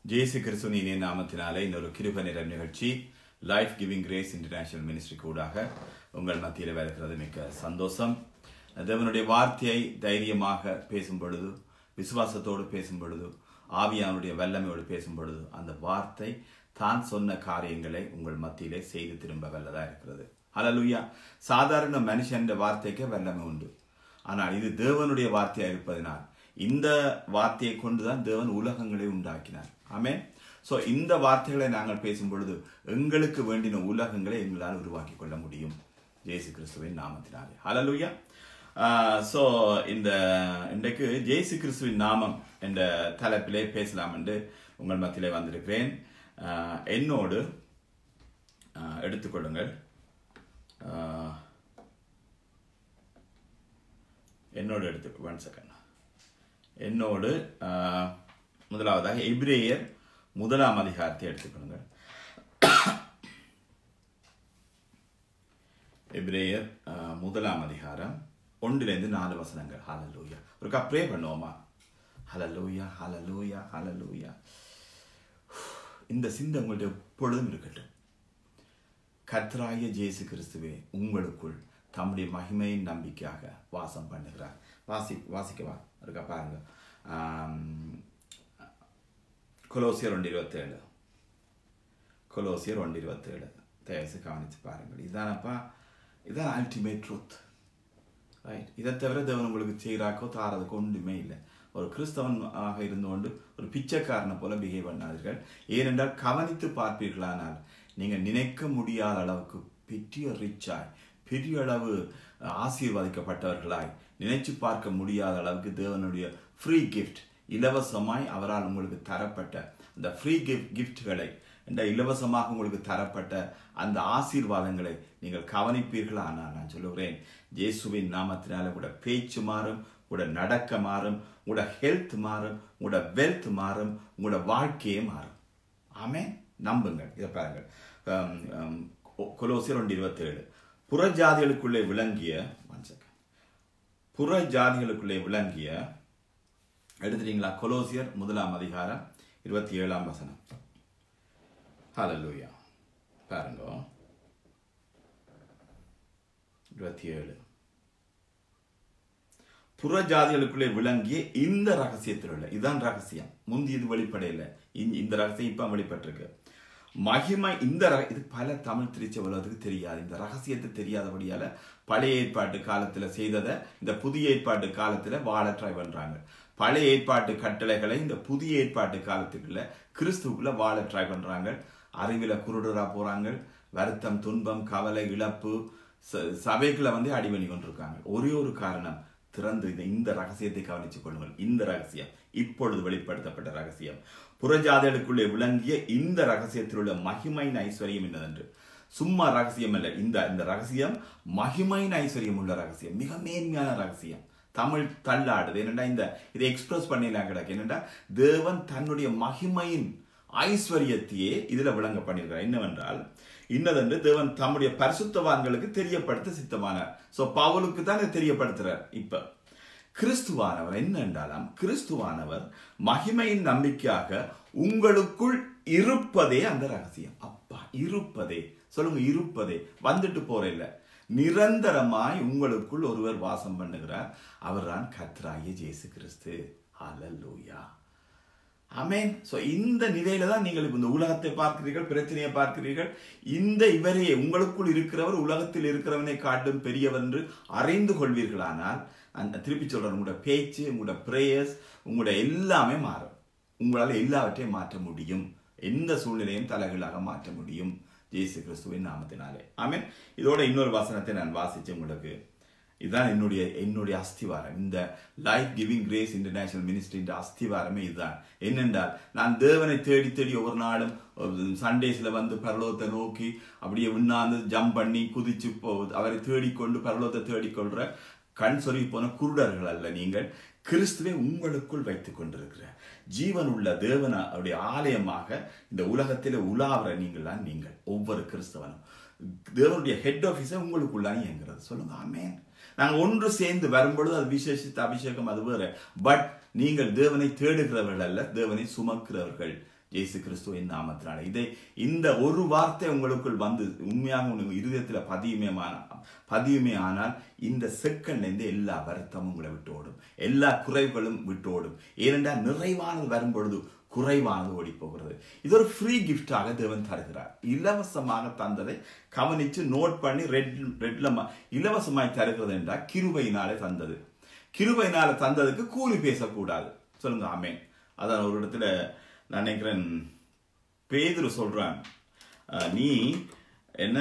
ஜேசு கிறிஸ்துவின் இனிய நாமத்தினாலே இன்னொரு கிருப நிறம் நிகழ்ச்சி life giving grace international ministry கூடாக உங்கள் மத்தியில் இருக்கிறது மிக்க சந்தோஷம் தேவனுடைய வார்த்தையை தைரியமாக பேசும் பொழுது விசுவாசத்தோடு பேசும் பொழுது ஆவியானுடைய வல்லமையோடு பேசும் பொழுது அந்த வார்த்தை தான் சொன்ன காரியங்களை உங்கள் மத்தியிலே செய்து திரும்ப வல்லதா இருக்கிறது ஹalleluya சாதாரண மனுஷன் வார்த்தைக்கு வல்லமை உண்டு ஆனால் இது தேவனுடைய வார்த்தையா இருப்பதனால் இந்த வார்த்தையை கொண்டுதான் தேவன் உலகங்களை உண்டாக்கினார் ஆமென் சோ இந்த வார்த்தைகளை நாங்கள் பேசும் பொழுது எங்களுக்கு வேண்டின உலகங்களை எங்களால் உருவாக்கி கொள்ள முடியும் ஜேசு கிறிஸ்துவின் நாமத்தினாலே ஹalleluya ஸோ இந்த இன்றைக்கு ஜேசு கிறிஸ்துவின் நாமம் என்ற தலைப்பிலே பேசலாம் என்று உங்கள் மத்தியிலே வந்திருக்கிறேன் ஆஹ் என்னோடு ஆஹ் எடுத்துக்கொள்ளுங்கள் ஆஹ் என்னோடு எடுத்து ஒன் செகண்ட் என்னோடு ஆஹ், முதலாவதாக எபிரேயர் முதலாம் அதிகாரத்தை எடுத்துக்கொள்ளுங்கள் எபிரேயர் ஆஹ், முதலாம் அதிகாரம் ஒன்றிலிருந்து நாலு வசனங்கள் ஹalleluya ஒருக்கா ப்ரே பண்ணுவோமா ஹalleluya ஹalleluya ஹalleluya இந்த சிந்தை உங்கள்ட்ட எப்பொழுதும் இருக்கட்டும் கர்த்தராகிய ஜேசு கிறிஸ்துவே உங்களுக்குள் தம்முடைய மகிமையின் நம்பிக்கையாக வாசம் பண்ணுகிறார் வாசி வாசிக்கவா இருக்கா பாருங்க ஆம், கொலோசியர் ஒன்று இருபத்தேழு கொலோசியர் ஒன்று இருபத்தேழு தயவுசு கவனித்து பாருங்கள் இதானப்பா இதான் அல்டிமேட் ட்ரூத் ரைட் இதை தவிர தேவன் உங்களுக்கு செய்கிறாக்கோ தாரதுக்கோ ஒன்றுமே இல்லை ஒரு கிறிஸ்தவன் ஆக இருந்து கொண்டு ஒரு பிச்சைக்காரனை போல பிஹேவ் பண்ணாதீர்கள் ஏனென்றால் கவனித்து பார்ப்பீர்களானால் நீங்கள் நினைக்க முடியாத அளவுக்கு பெரிய ரிச்சாய் பெரிய அளவு ஆசீர்வதிக்கப்பட்டவர்களாய் நினைச்சு பார்க்க முடியாத அளவுக்கு தேவனுடைய ஃப்ரீ கிஃப்ட் இலவசமாய் அவரால் உங்களுக்கு தரப்பட்ட அந்த ஃப்ரீ கிஃப்ட் கிஃப்ட்களை இந்த இலவசமாக உங்களுக்கு தரப்பட்ட அந்த ஆசீர்வாதங்களை நீங்கள் கவனிப்பீர்களா ஆனால் நான் சொல்லுகிறேன் இயேசுவின் நாமத்தினால கூட பேச்சு மாறும் உங்களோட நடக்க மாறும் உங்களோட ஹெல்த் மாறும் உங்களோட வெல்த் மாறும் உங்களோட வாழ்க்கையே மாறும் ஆமே நம்புங்கள் இதை பாருங்கள் ஆம், ஆம், கொ- கொலோசியர் ஒன்று இருபத்தேழு புறஜாதிகளுக்குள்ளே விளங்கிய one second. புற ஜாதிகளுக்குள்ளே விளங்கிய எடுத்துட்டீங்களா கொலோசியர் முதலாம் அதிகாரம் இருபத்தி ஏழாம் வசனம் ஹalleluya பாருங்க இருபத்தி ஏழு புற ஜாதிகளுக்குள்ளே விளங்கிய இந்த ரகசியத்தில் உள்ள இதான் ரகசியம் முந்தி இது வெளிப்படையில இந்த- இந்த ரகசியம் இப்ப வெளிப்பட்டிருக்கு மகிமை இந்த ர- இது பல தமிழ் திருச்ச உலகத்துக்கு தெரியாது இந்த ரகசியத்தை தெரியாதபடியால பழைய ஏற்பாட்டு காலத்துல செய்ததை இந்த புதிய ஏற்பாட்டு காலத்துல வாழ ட்ரை பண்றாங்க பழைய ஏற்பாட்டு கட்டளைகளை இந்த புதிய ஏற்பாட்டு காலத்துக்குள்ள கிறிஸ்துவுக்குள்ள வாழ ட்ரை பண்றாங்க அறிவில குருடரா போறாங்க வருத்தம் துன்பம் கவலை இழப்பு ச- சபைக்குள்ள வந்து அடிபணி கொண்டிருக்காங்க ஒரே ஒரு காரணம் திறந்து இந்த இந்த ரகசியத்தை கவனித்துக் கொள்ளுங்கள் இந்த ரகசியம் இப்பொழுது வெளிப்படுத்தப்பட்ட ரகசியம் புறஜாதிகளுக்குள்ளே விளங்கிய இந்த ரகசியத்தில் உள்ள மகிமையின் ஐஸ்வர்யம் என்னதென்று சும்மா ரகசியம் அல்ல இந்த இந்த ரகசியம் மகிமையின் ஐஸ்வர்யம் உள்ள ரகசியம் மிக மேன்மையான ரகசியம் தமிழ் தள்ளாடுது என்னடா இந்த இதை எக்ஸ்பிரஸ் பண்ணிடலாம் கிடக்கு என்னடா தேவன் தன்னுடைய மகிமையின் ஐஸ்வர்யத்தையே இதுல விளங்க பண்ணியிருக்கிறார் என்னவென்றால் இன்னதென்று தேவன் தம்முடைய பரிசுத்தவான்களுக்கு தெரியப்படுத்த சித்தமானார் சோ பவுலுக்கு தான் இதை தெரியப்படுத்துறார் இப்ப கிறிஸ்துவானவர் என்ன என்றாலாம் கிறிஸ்துவானவர் மகிமையின் நம்பிக்கையாக உங்களுக்குள் இருப்பதே அந்த ரகசியம் அப்பா இருப்பதே சொல்லுங்க இருப்பதே வந்துட்டு போற இல்ல நிரந்தரமாய் உங்களுக்குள் ஒருவர் வாசம் பண்ணுகிறார் அவர்தான் கர்த்தராகிய இயேசு கிறிஸ்து ஹalleluya ஆமென் சோ இந்த நிலையில தான் நீங்கள் இப்ப இந்த உலகத்தை பார்க்கிறீர்கள் பிரச்சனையை பார்க்கிறீர்கள் இந்த இவரே உங்களுக்குள் இருக்கிறவர் உலகத்தில் இருக்கிறவனை காட்டும் பெரியவர் என்று அறிந்து கொள்வீர்களானால் அந்த திருப்பி சொல்றேன் உங்களோட பேச்சு உங்களோட பிரேயர்ஸ் உங்களோட எல்லாமே மாறும் உங்களால் எல்லாவற்றையும் மாற்ற முடியும் எந்த சூழ்நிலையும் தலைகளாக மாற்ற முடியும் இயேசு கிறிஸ்துவின் நாமத்தினாலே ஆமென் இதோட இன்னொரு வசனத்தை நான் வாசிச்சு உங்களுக்கு இதுதான் என்னுடைய என்னுடைய அஸ்திவாரம் இந்த லைஃப் கிவிங் கிரேஸ் இன்டர்நேஷனல் மினிஸ்ட்ரியின் அஸ்திவாரமே இதுதான் என்னென்றால் நான் தேவனை தேடி தேடி ஒவ்வொரு நாளும் சண்டேஸ்ல வந்து பரலோகத்தை நோக்கி அப்படியே உண்ணாந்து ஜம்ப் பண்ணி குதிச்சு போ அவரை தேடிக்கொண்டு பரலோகத்தை தேடிக்கொள்ற கண் சொருகி போன குருடர்கள் அல்ல நீங்கள் கிறிஸ்துவை உங்களுக்குள் வைத்துக் கொண்டிருக்கிற ஜீவன் உள்ள தேவன அவருடைய ஆலயமாக இந்த உலகத்திலே உலாவுற நீங்கள் தான் நீங்கள் ஒவ்வொரு கிறிஸ்தவனும் தேவனுடைய ஹெட் ஆஃபீஸை உங்களுக்குள்ளான இயங்குறது சொல்லுங்க ஆமென் நாங்கள் ஒன்று சேர்ந்து வரும்பொழுது அது விசேஷித்த அபிஷேகம் அது வேற பட் நீங்கள் தேவனை தேடுகிறவர்கள் அல்ல தேவனை சுமக்கிறவர்கள் இயேசு கிறிஸ்துவின் நாமத்தினால இதை இந்த ஒரு வார்த்தை உங்களுக்குள் வந்து உண்மையாக உங்க இருதயத்துல பதியுமே பதியுமே ஆனால் இந்த செகண்ட்ல இருந்து எல்லா வருத்தமும் உங்களை விட்டு ஓடும் எல்லா குறைவுகளும் விட்டு ஓடும் ஏனென்றால் நிறைவானது வரும்பொழுது குறைவானது ஓடி போகிறது இது ஒரு ஃப்ரீ கிஃப்டாக தேவன் தருகிறார் இலவசமாக தந்ததை கவனிச்சு நோட் பண்ணி ரெட் ரெட்ல ம- இலவசமாய் தருகிறது என்றால் கிருபையினாலே தந்தது கிருபையினால தந்ததுக்கு கூலி பேசக்கூடாது சொல்லுங்க ஆமென் அதான் ஒரு இடத்துல நான் நினைக்கிறேன் பேதுரு சொல்றான் அஹ், நீ என்ன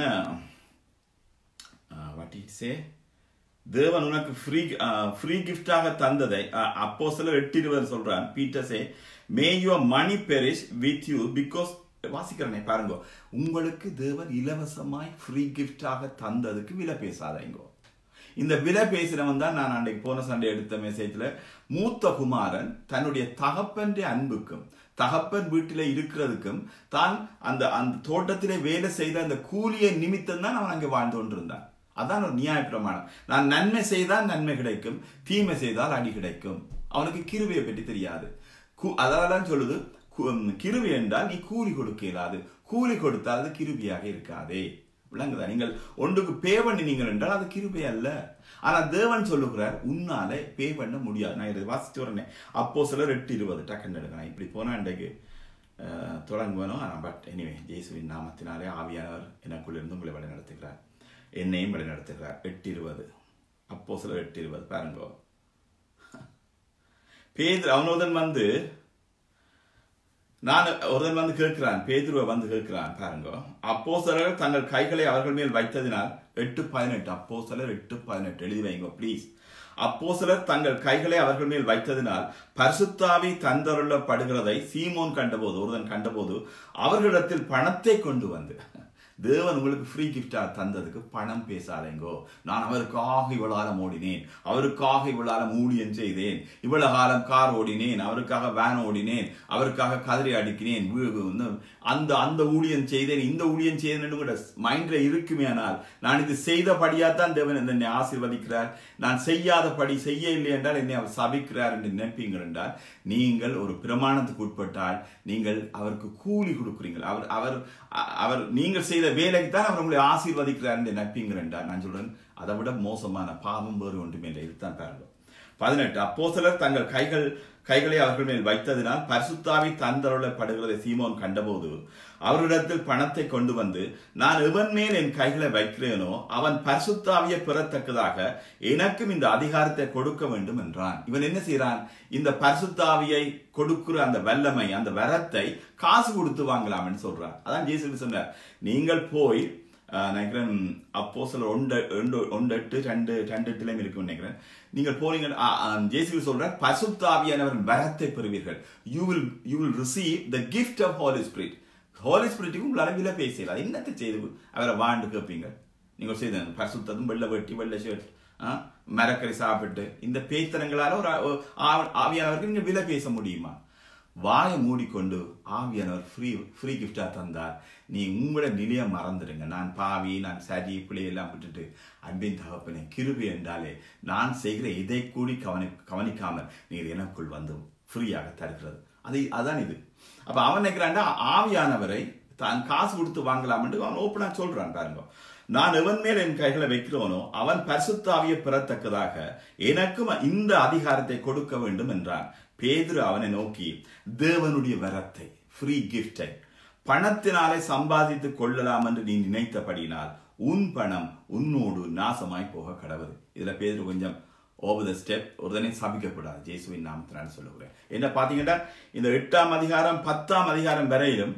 வாட் இட் சே தேவன் உனக்கு ஃப்ரீ ஃப்ரீ கிஃப்டாக தந்ததை அப்போ சிலர் எட்டு இருவர் சொல்றான் Peter say may your money perish with you because வாசிக்கிறனே பாருங்க உங்களுக்கு தேவன் இலவசமாய் ஃப்ரீ கிஃப்டாக தந்ததுக்கு விலை பேசாதீங்கோ இந்த விலை பேசுறவன் தான் நான் அன்றைக்கு போன சண்டை எடுத்த மெசேஜ்ல மூத்த குமாரன் தன்னுடைய தகப்பன்ற அன்புக்கும் தகப்பன் வீட்டில இருக்கிறதுக்கும் தான் அந்த அந்த தோட்டத்திலே வேலை செய்த அந்த கூலியை நிமித்தம் தான் அவன் அங்கே வாழ்ந்து கொண்டிருந்தான் அதான் ஒரு நியாய பிரமாணம் நான் நன்மை செய்தால் நன்மை கிடைக்கும் தீமை செய்தால் அடி கிடைக்கும் அவனுக்கு கிருபையை பற்றி தெரியாது கு- அதனாலதான் சொல்லுது கு- ம், கிருபை என்றால் நீ கூலி கொடுக்க இயலாது கூலி கொடுத்தால் அது கிருபியாக இருக்காதே விளங்குதா நீங்கள் ஒன்றுக்கு பே பண்ணினீங்கள் என்றால் அது கிருபை அல்ல ஆனா தேவன் சொல்லுகிறார் உன்னாலே பே பண்ண முடியாது நான் இதை வாசிச்சு வரேன் அப்போ சிலர் எட்டு இருபது டக்குன்னு எடுக்கிறேன் இப்படி போனா இன்றைக்கு அஹ், தொடங்குவேனும் ஆனால் பட் எனிவே ஜேசுவின் நாமத்தினாலே ஆவியானவர் எனக்குள் இருந்து உங்களை வழி நடத்துகிறார் என்னையும் வழி நடத்துகிறார் எட்டு இருபது அப்போ சிலர் எட்டு இருபது பாருங்க பேதர் அவனோதன் வந்து நான் ஒருவன் வந்து கேட்கிறான் பேதுருவை வந்து கேட்கிறான் பாருங்க அப்போ சிலர் தங்கள் கைகளை அவர்கள் மேல் வைத்ததினால் எட்டு பதினெட்டு அப்போ சிலர் எட்டு பதினெட்டு எழுதி வைங்க ப்ளீஸ் அப்போ சிலர் தங்கள் கைகளை அவர்கள் மேல் வைத்ததினால் பரிசுத்தாவி தந்தருளப்படுகிறதை சீமோன் கண்டபோது ஒருவன் கண்டபோது அவர்களிடத்தில் பணத்தை கொண்டு வந்து தேவன் உங்களுக்கு ஃப்ரீ கிஃப்டா தந்ததுக்கு பணம் பேசாதேங்கோ நான் அவருக்காக இவ்வளவு காலம் ஓடினேன் அவருக்காக இவ்வளவு காலம் ஊழியம் செய்தேன் இவ்வளவு காலம் கார் ஓடினேன் அவருக்காக வேன் ஓடினேன் அவருக்காக கதிரை அடிக்கினேன் வீ- இன்னும் அந்த அந்த ஊழியம் செய்தேன் இந்த ஊழியம் செய்தேன் கூட மைண்ட்ல இருக்குமே ஆனால் நான் இது செய்தபடியா தான் தேவன் என்னை ஆசீர்வதிக்கிறார் நான் செய்யாதபடி செய்ய இல்லை என்றால் என்னை அவர் சபிக்கிறார் என்று நினைப்பீங்கள் என்றால் நீங்கள் ஒரு பிரமாணத்துக்கு உட்பட்டால் நீங்கள் அவருக்கு கூலி கொடுக்குறீங்கள் அவர் அவர் அ- அவர் நீங்கள் செய்த வேலைக்கு தான் அவர் உங்களை ஆசீர்வதிக்கிறார் என்று நினைப்பீங்கள் என்றால் நான் சொல்றேன் அதை விட மோசமான பாவம் வேறு ஒன்றுமே இல்லை இதுதான் பாருங்க பதினெட்டு அப்போஸ்தலர் தங்கள் கைகள் கைகளை அவர்கள் மேல் வைத்ததினால் பரிசுத்தாவி தந்தருளப்படுகிறதை சீமோன் கண்டபோது அவரிடத்தில் பணத்தை கொண்டு வந்து நான் எவன் மேல் என் கைகளை வைக்கிறேனோ அவன் பரிசுத்தாவியை பெறத்தக்கதாக எனக்கும் இந்த அதிகாரத்தை கொடுக்க வேண்டும் என்றான் இவன் என்ன செய்றான் இந்த பரிசுத்தாவியை கொடுக்கிற அந்த வல்லமை அந்த வரத்தை காசு கொடுத்து வாங்கலாம்னு சொல்றான் அதான் ஜேசு சொன்னார் நீங்கள் போய் ஆஹ் நினைக்கிறேன் அப்போ சில ஒன்று ஒன்று ஒன்று எட்டு ரெண்டு ரெண்டு எட்டுலையும் இருக்குன்னு நினைக்கிறேன் நீங்கள் போனீங்க ஜேசி சொல்ற பசுத்தாவியானவர் வரத்தை பெறுவீர்கள் you will you will receive the gift of Holy Spirit Holy ஸ்பிரிட்டுக்கு உங்களால் விலை பேசல என்னத்தை செய்து அவரை வாண்டு கேட்பீங்க நீங்கள் செய்த பரிசுத்ததும் வெள்ளை வெட்டி வெள்ளை ஷர்ட் மரக்கறி சாப்பிட்டு இந்த பேய்த்தனங்களால ஒரு ஆ- ஆ- ஆவியானவருக்கு நீங்க விலை பேச முடியுமா வாயை மூடிக்கொண்டு ஆவியானவர் ஃப்ரீ ஃப்ரீ கிஃப்டா தந்தார் நீ உங்களோட நிலையை மறந்துடுங்க நான் பாவி நான் சரி பிள்ளை எல்லாம் விட்டுட்டு அன்பின் தகப்பனே கிருபை என்றாலே நான் செய்கிற இதை கூடி கவனி கவனிக்காமல் நீர் எனக்குள் வந்து ஃப்ரீயாக தருகிறது அது அதான் இது அப்ப அவன் நினைக்கிறான்டா ஆவியானவரை தான் காசு கொடுத்து வாங்கலாம்னு அவன் ஓப்பனா சொல்றான் பாருங்க நான் எவன் மேல் என் கைகளை வைக்கிறவனோ அவன் பரிசுத்தாவியை பெறத்தக்கதாக எனக்கும் இந்த அதிகாரத்தை கொடுக்க வேண்டும் என்றான் பேதுரு அவனை நோக்கி தேவனுடைய வரத்தை ஃப்ரீ கிஃப்டை பணத்தினாலே சம்பாதித்துக் கொள்ளலாம் என்று நீ நினைத்தபடியினால் உன் பணம் உன்னோடு நாசமாய் போக கடவுது இதுல பேதுரு கொஞ்சம் ஓவர் த ஸ்டெப் ஒருதனை சபிக்க கூடாது ஜேசுவின் நாமத்தினால் சொல்லுகிறேன் என்ன பாத்தீங்கன்னா இந்த எட்டாம் அதிகாரம் பத்தாம் அதிகாரம் வரையிலும்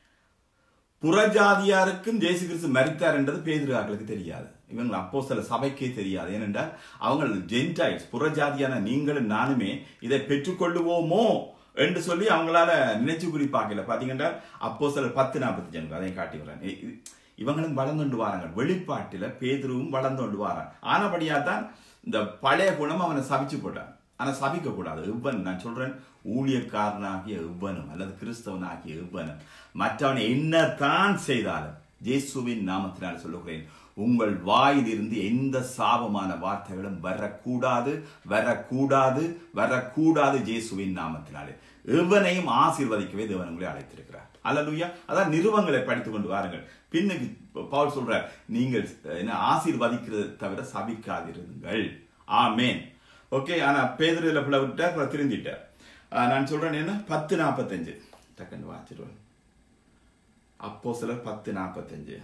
புறஜாதியாருக்கும் ஜேசு கிறிஸ்து மரித்தார் என்றது பேதுருவாக்களுக்கு தெரியாது இவங்க அப்போ சில சபைக்கே தெரியாது ஏனென்றால் அவங்க ஜென்டைல்ஸ் புறஜாதியான நீங்களும் நானுமே இதை பெற்றுக்கொள்ளுவோமோ என்று சொல்லி அவங்களால நினைச்சு குறி பார்க்கல பாத்தீங்கன்னா அப்போ சில பத்து நாற்பத்தி ஜனங்கள் அதையும் காட்டி வரேன் இ- இ- இவங்களும் வளர்ந்து வாராங்க வெளிப்பாட்டில பேதுருவும் வளர்ந்து கொண்டு வாரான் ஆனபடியா தான் இந்த பழைய குணம் அவனை சபிச்சு போட்டான் ஆனா சபிக்க கூடாது எவ்வன் நான் சொல்றேன் ஊழியக்காரனாகிய எவ்வனும் அல்லது கிறிஸ்தவனாகிய எவ்வனும் மற்றவனை என்னத்தான் செய்தாலும் இயேசுவின் நாமத்தினால் சொல்லுகிறேன் உங்கள் வாயிலிருந்து எந்த சாபமான வார்த்தைகளும் வரக்கூடாது வரக்கூடாது வரக்கூடாது இயேசுவின் நாமத்தினாலே எவனையும் ஆசீர்வதிக்கவே தேவன் உங்களை அழைத்திருக்கிறார் அல்லலுயா அதான் நிறுவங்களை படித்துக் கொண்டு வாருங்கள் பின்னுக்கு பவுல் சொல்றார் நீங்கள் என்ன ஆசீர்வதிக்கிறது தவிர சபிக்காதிருங்கள் ஆமேன் ஓகே ஆனா பேதரில் பிள்ளை விட்டார் அப்புறம் திருந்திட்டார் ஆஹ் நான் சொல்றேன் என்ன பத்து நாற்பத்தஞ்சு டக்குன்னு வாச்சிடுவேன் அப்போ சிலர் பத்து நாற்பத்தஞ்சு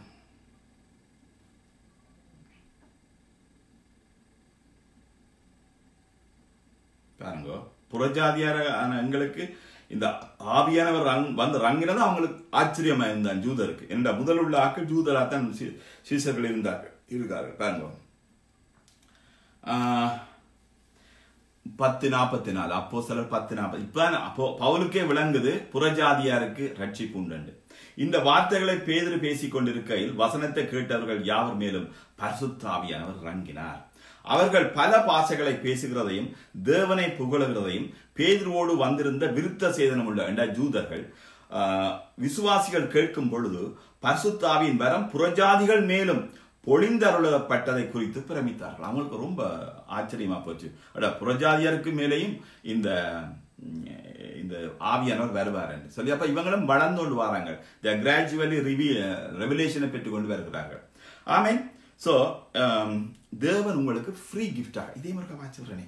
பாருங்க புறஜாதியார எங்களுக்கு இந்த ஆவியானவர் ரங் வந்து ரங்கினது அவங்களுக்கு ஆச்சரியமா இருந்தான் ஜூதருக்கு என்ற முதல் உள்ள ஆக்கள் ஜூதரா தான் சீ- சீசர்கள் இருந்தார்கள் இருக்கார்கள் பாருங்க ஆஹ், பத்து நாற்பத்தி நாலு அப்போ சிலர் பத்து நாற்பது இப்ப அப்போ பவுலுக்கே விளங்குது புறஜாதியாருக்கு ரட்சிப்பு உண்டு இந்த வார்த்தைகளை பேதுரு பேசிக் கொண்டிருக்கையில் வசனத்தை கேட்டவர்கள் யாவர் மேலும் பரிசுத்தாவியானவர் ரங்கினார் அவர்கள் பல பாஷைகளை பேசுகிறதையும் தேவனை புகழுகிறதையும் பேதுருவோடு வந்திருந்த விருத்த சேதனம் உள்ள என்ற ஜூதர்கள் ஆஹ், விசுவாசிகள் கேட்கும் பொழுது பரிசுத்தாவியின் வரம் புறஜாதிகள் மேலும் பொழிந்தருளப்பட்டதை குறித்து பிரமித்தார்கள் அவங்களுக்கு ரொம்ப ஆச்சரியமா போச்சு அட புறஜாதியருக்கு மேலேயும் இந்த ம், இந்த ஆவியானவர் வருவார் என்று சொல்லி அப்ப இவங்களும் வளர்ந்து கொண்டு வராங்க கிராஜுவலி ரிவி ரெவலேஷனை பெற்றுக் கொண்டு வருகிறார்கள் ஆமீன் சோ தேவன் உங்களுக்கு ஃப்ரீ கிஃப்டாக இதே மாதிரி வாச்சுறேனே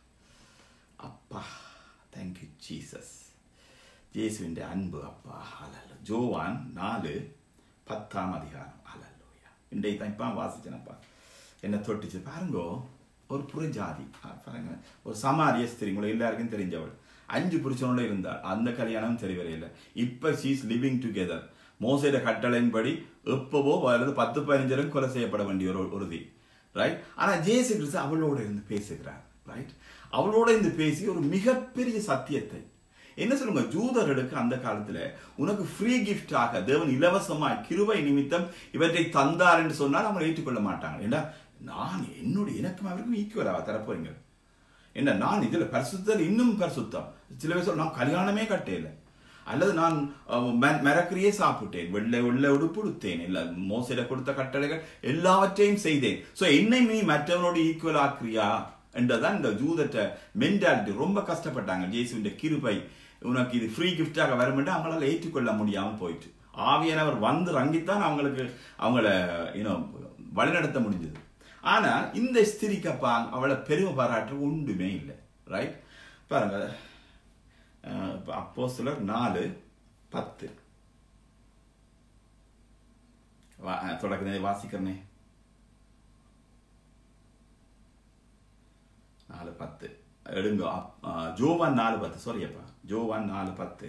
அப்பா தேங்க்யூ ஜீசஸ் ஜேசுவின் அன்பு அப்பா அலல்ல ஜோவான் நாலு பத்தாம் அதிகாரம் அலல்லுயா இன்றைய தான் இப்போ வாசிச்சேனப்பா என்ன தொட்டுச்சு பாருங்கோ ஒரு புறஜாதி ஆ, பாருங்க ஒரு சமாரிய ஸ்திரீ உங்களை எல்லாருக்கும் தெரிஞ்சவள் அஞ்சு புருஷனோட இருந்தாள் அந்த கல்யாணம் சரி வரையில இப்ப ஷீஸ் லிவிங் டுகெதர் மோசையிட கட்டளையின்படி எப்பவோ அல்லது பத்து பதினஞ்சரும் கொலை செய்யப்பட வேண்டிய ஒரு உறுதி ரைட் ஆனா ஜேசு கிறிஸ்து அவளோட இருந்து பேசுகிறார் ரைட் அவளோட இருந்து பேசி ஒரு மிகப்பெரிய சத்தியத்தை என்ன சொல்லுங்க ஜூதர்களுக்கு அந்த காலத்துல உனக்கு ஃப்ரீ கிஃப்டாக தேவன் இலவசமாய் கிருபை நிமித்தம் இவற்றை தந்தார் என்று சொன்னால் அவங்க ஏற்றுக்கொள்ள மாட்டாங்க ஏண்டா நான் என்னுடைய எனக்கும் அவருக்கும் ஈக்குவலாக தரப்போறீங்க என்ன நான் இதுல பரிசுத்தர் இன்னும் பரிசுத்தம் சில பேர் சொல்ல நான் கல்யாணமே கட்டையில அல்லது நான் அஹ், ம- மிரக்கறியே சாப்பிட்டேன் வெள்ளை வெள்ளை உடுப்பு உடுத்தேன் இல்ல மோசையில கொடுத்த கட்டளைகள் எல்லாவற்றையும் செய்தேன் சோ என்னை நீ மற்றவனோடு ஈக்குவல் ஆக்குறியா என்றதான் இந்த ஜூதற்ற மென்டாலிட்டி ரொம்ப கஷ்டப்பட்டாங்க இயேசுவின் கிருபை உனக்கு இது ஃப்ரீ கிஃப்டாக வரும்னு அவங்களால ஏற்றுக்கொள்ள முடியாம போயிட்டு ஆவியானவர் வந்து ரங்கித்தான் அவங்களுக்கு அவங்கள யூனோ வழிநடத்த முடிஞ்சது ஆனா இந்த ஸ்திரிக்கப்பா அவளை பெருமை பாராட்ட ஒன்றுமே இல்லை ரைட் பாருங்க அப்போ சிலர் நாலு பத்து வா- அஹ், தொடக்கத்தை வாசிக்கிறனே நாலு பத்து எடுங்க அப்- அஹ், ஜோவான் நாலு பத்து சாரி அப்பா ஜோவான் நாலு பத்து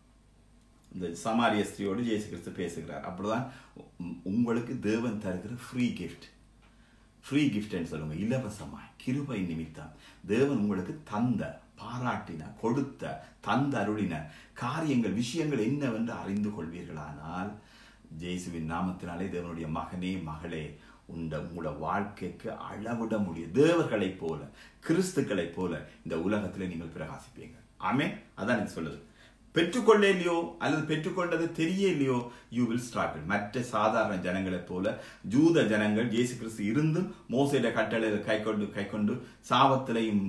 இந்த சமாரிய ஸ்திரியோடு இயேசு கிறிஸ்து பேசுகிறார் அப்படிதான் உ- உங்களுக்கு தேவன் தருகிற ஃப்ரீ கிஃப்ட் ஃப்ரீ கிஃப்ட்னு சொல்லுங்க இலவசமாய் கிருபை நிமித்தம் தேவன் உங்களுக்கு தந்த பாராட்டின கொடுத்த தந்த அருளின காரியங்கள் விஷயங்கள் என்னவென்று அறிந்து கொள்வீர்களானால் ஜேசுவின் நாமத்தினாலே தேவனுடைய மகனே மகளே உண்ட உங்களோட வாழ்க்கைக்கு அளவிட முடியும் தேவர்களைப் போல கிறிஸ்துக்களைப் போல இந்த உலகத்திலே நீங்கள் பிரகாசிப்பீங்க ஆமே அதான் எனக்கு சொல்லுது பெற்றுக்கொள்ள இல்லையோ அல்லது பெற்றுக்கொண்டது தெரிய இல்லையோ யூ வில் ஸ்ட்ராகிள் மற்ற சாதாரண ஜனங்களைப் போல ஜூத ஜனங்கள் இயேசு கிறிஸ்து இருந்தும் மோசையிட கட்டளையை கை கொண்டு கை கொண்டு சாபத்திலையும்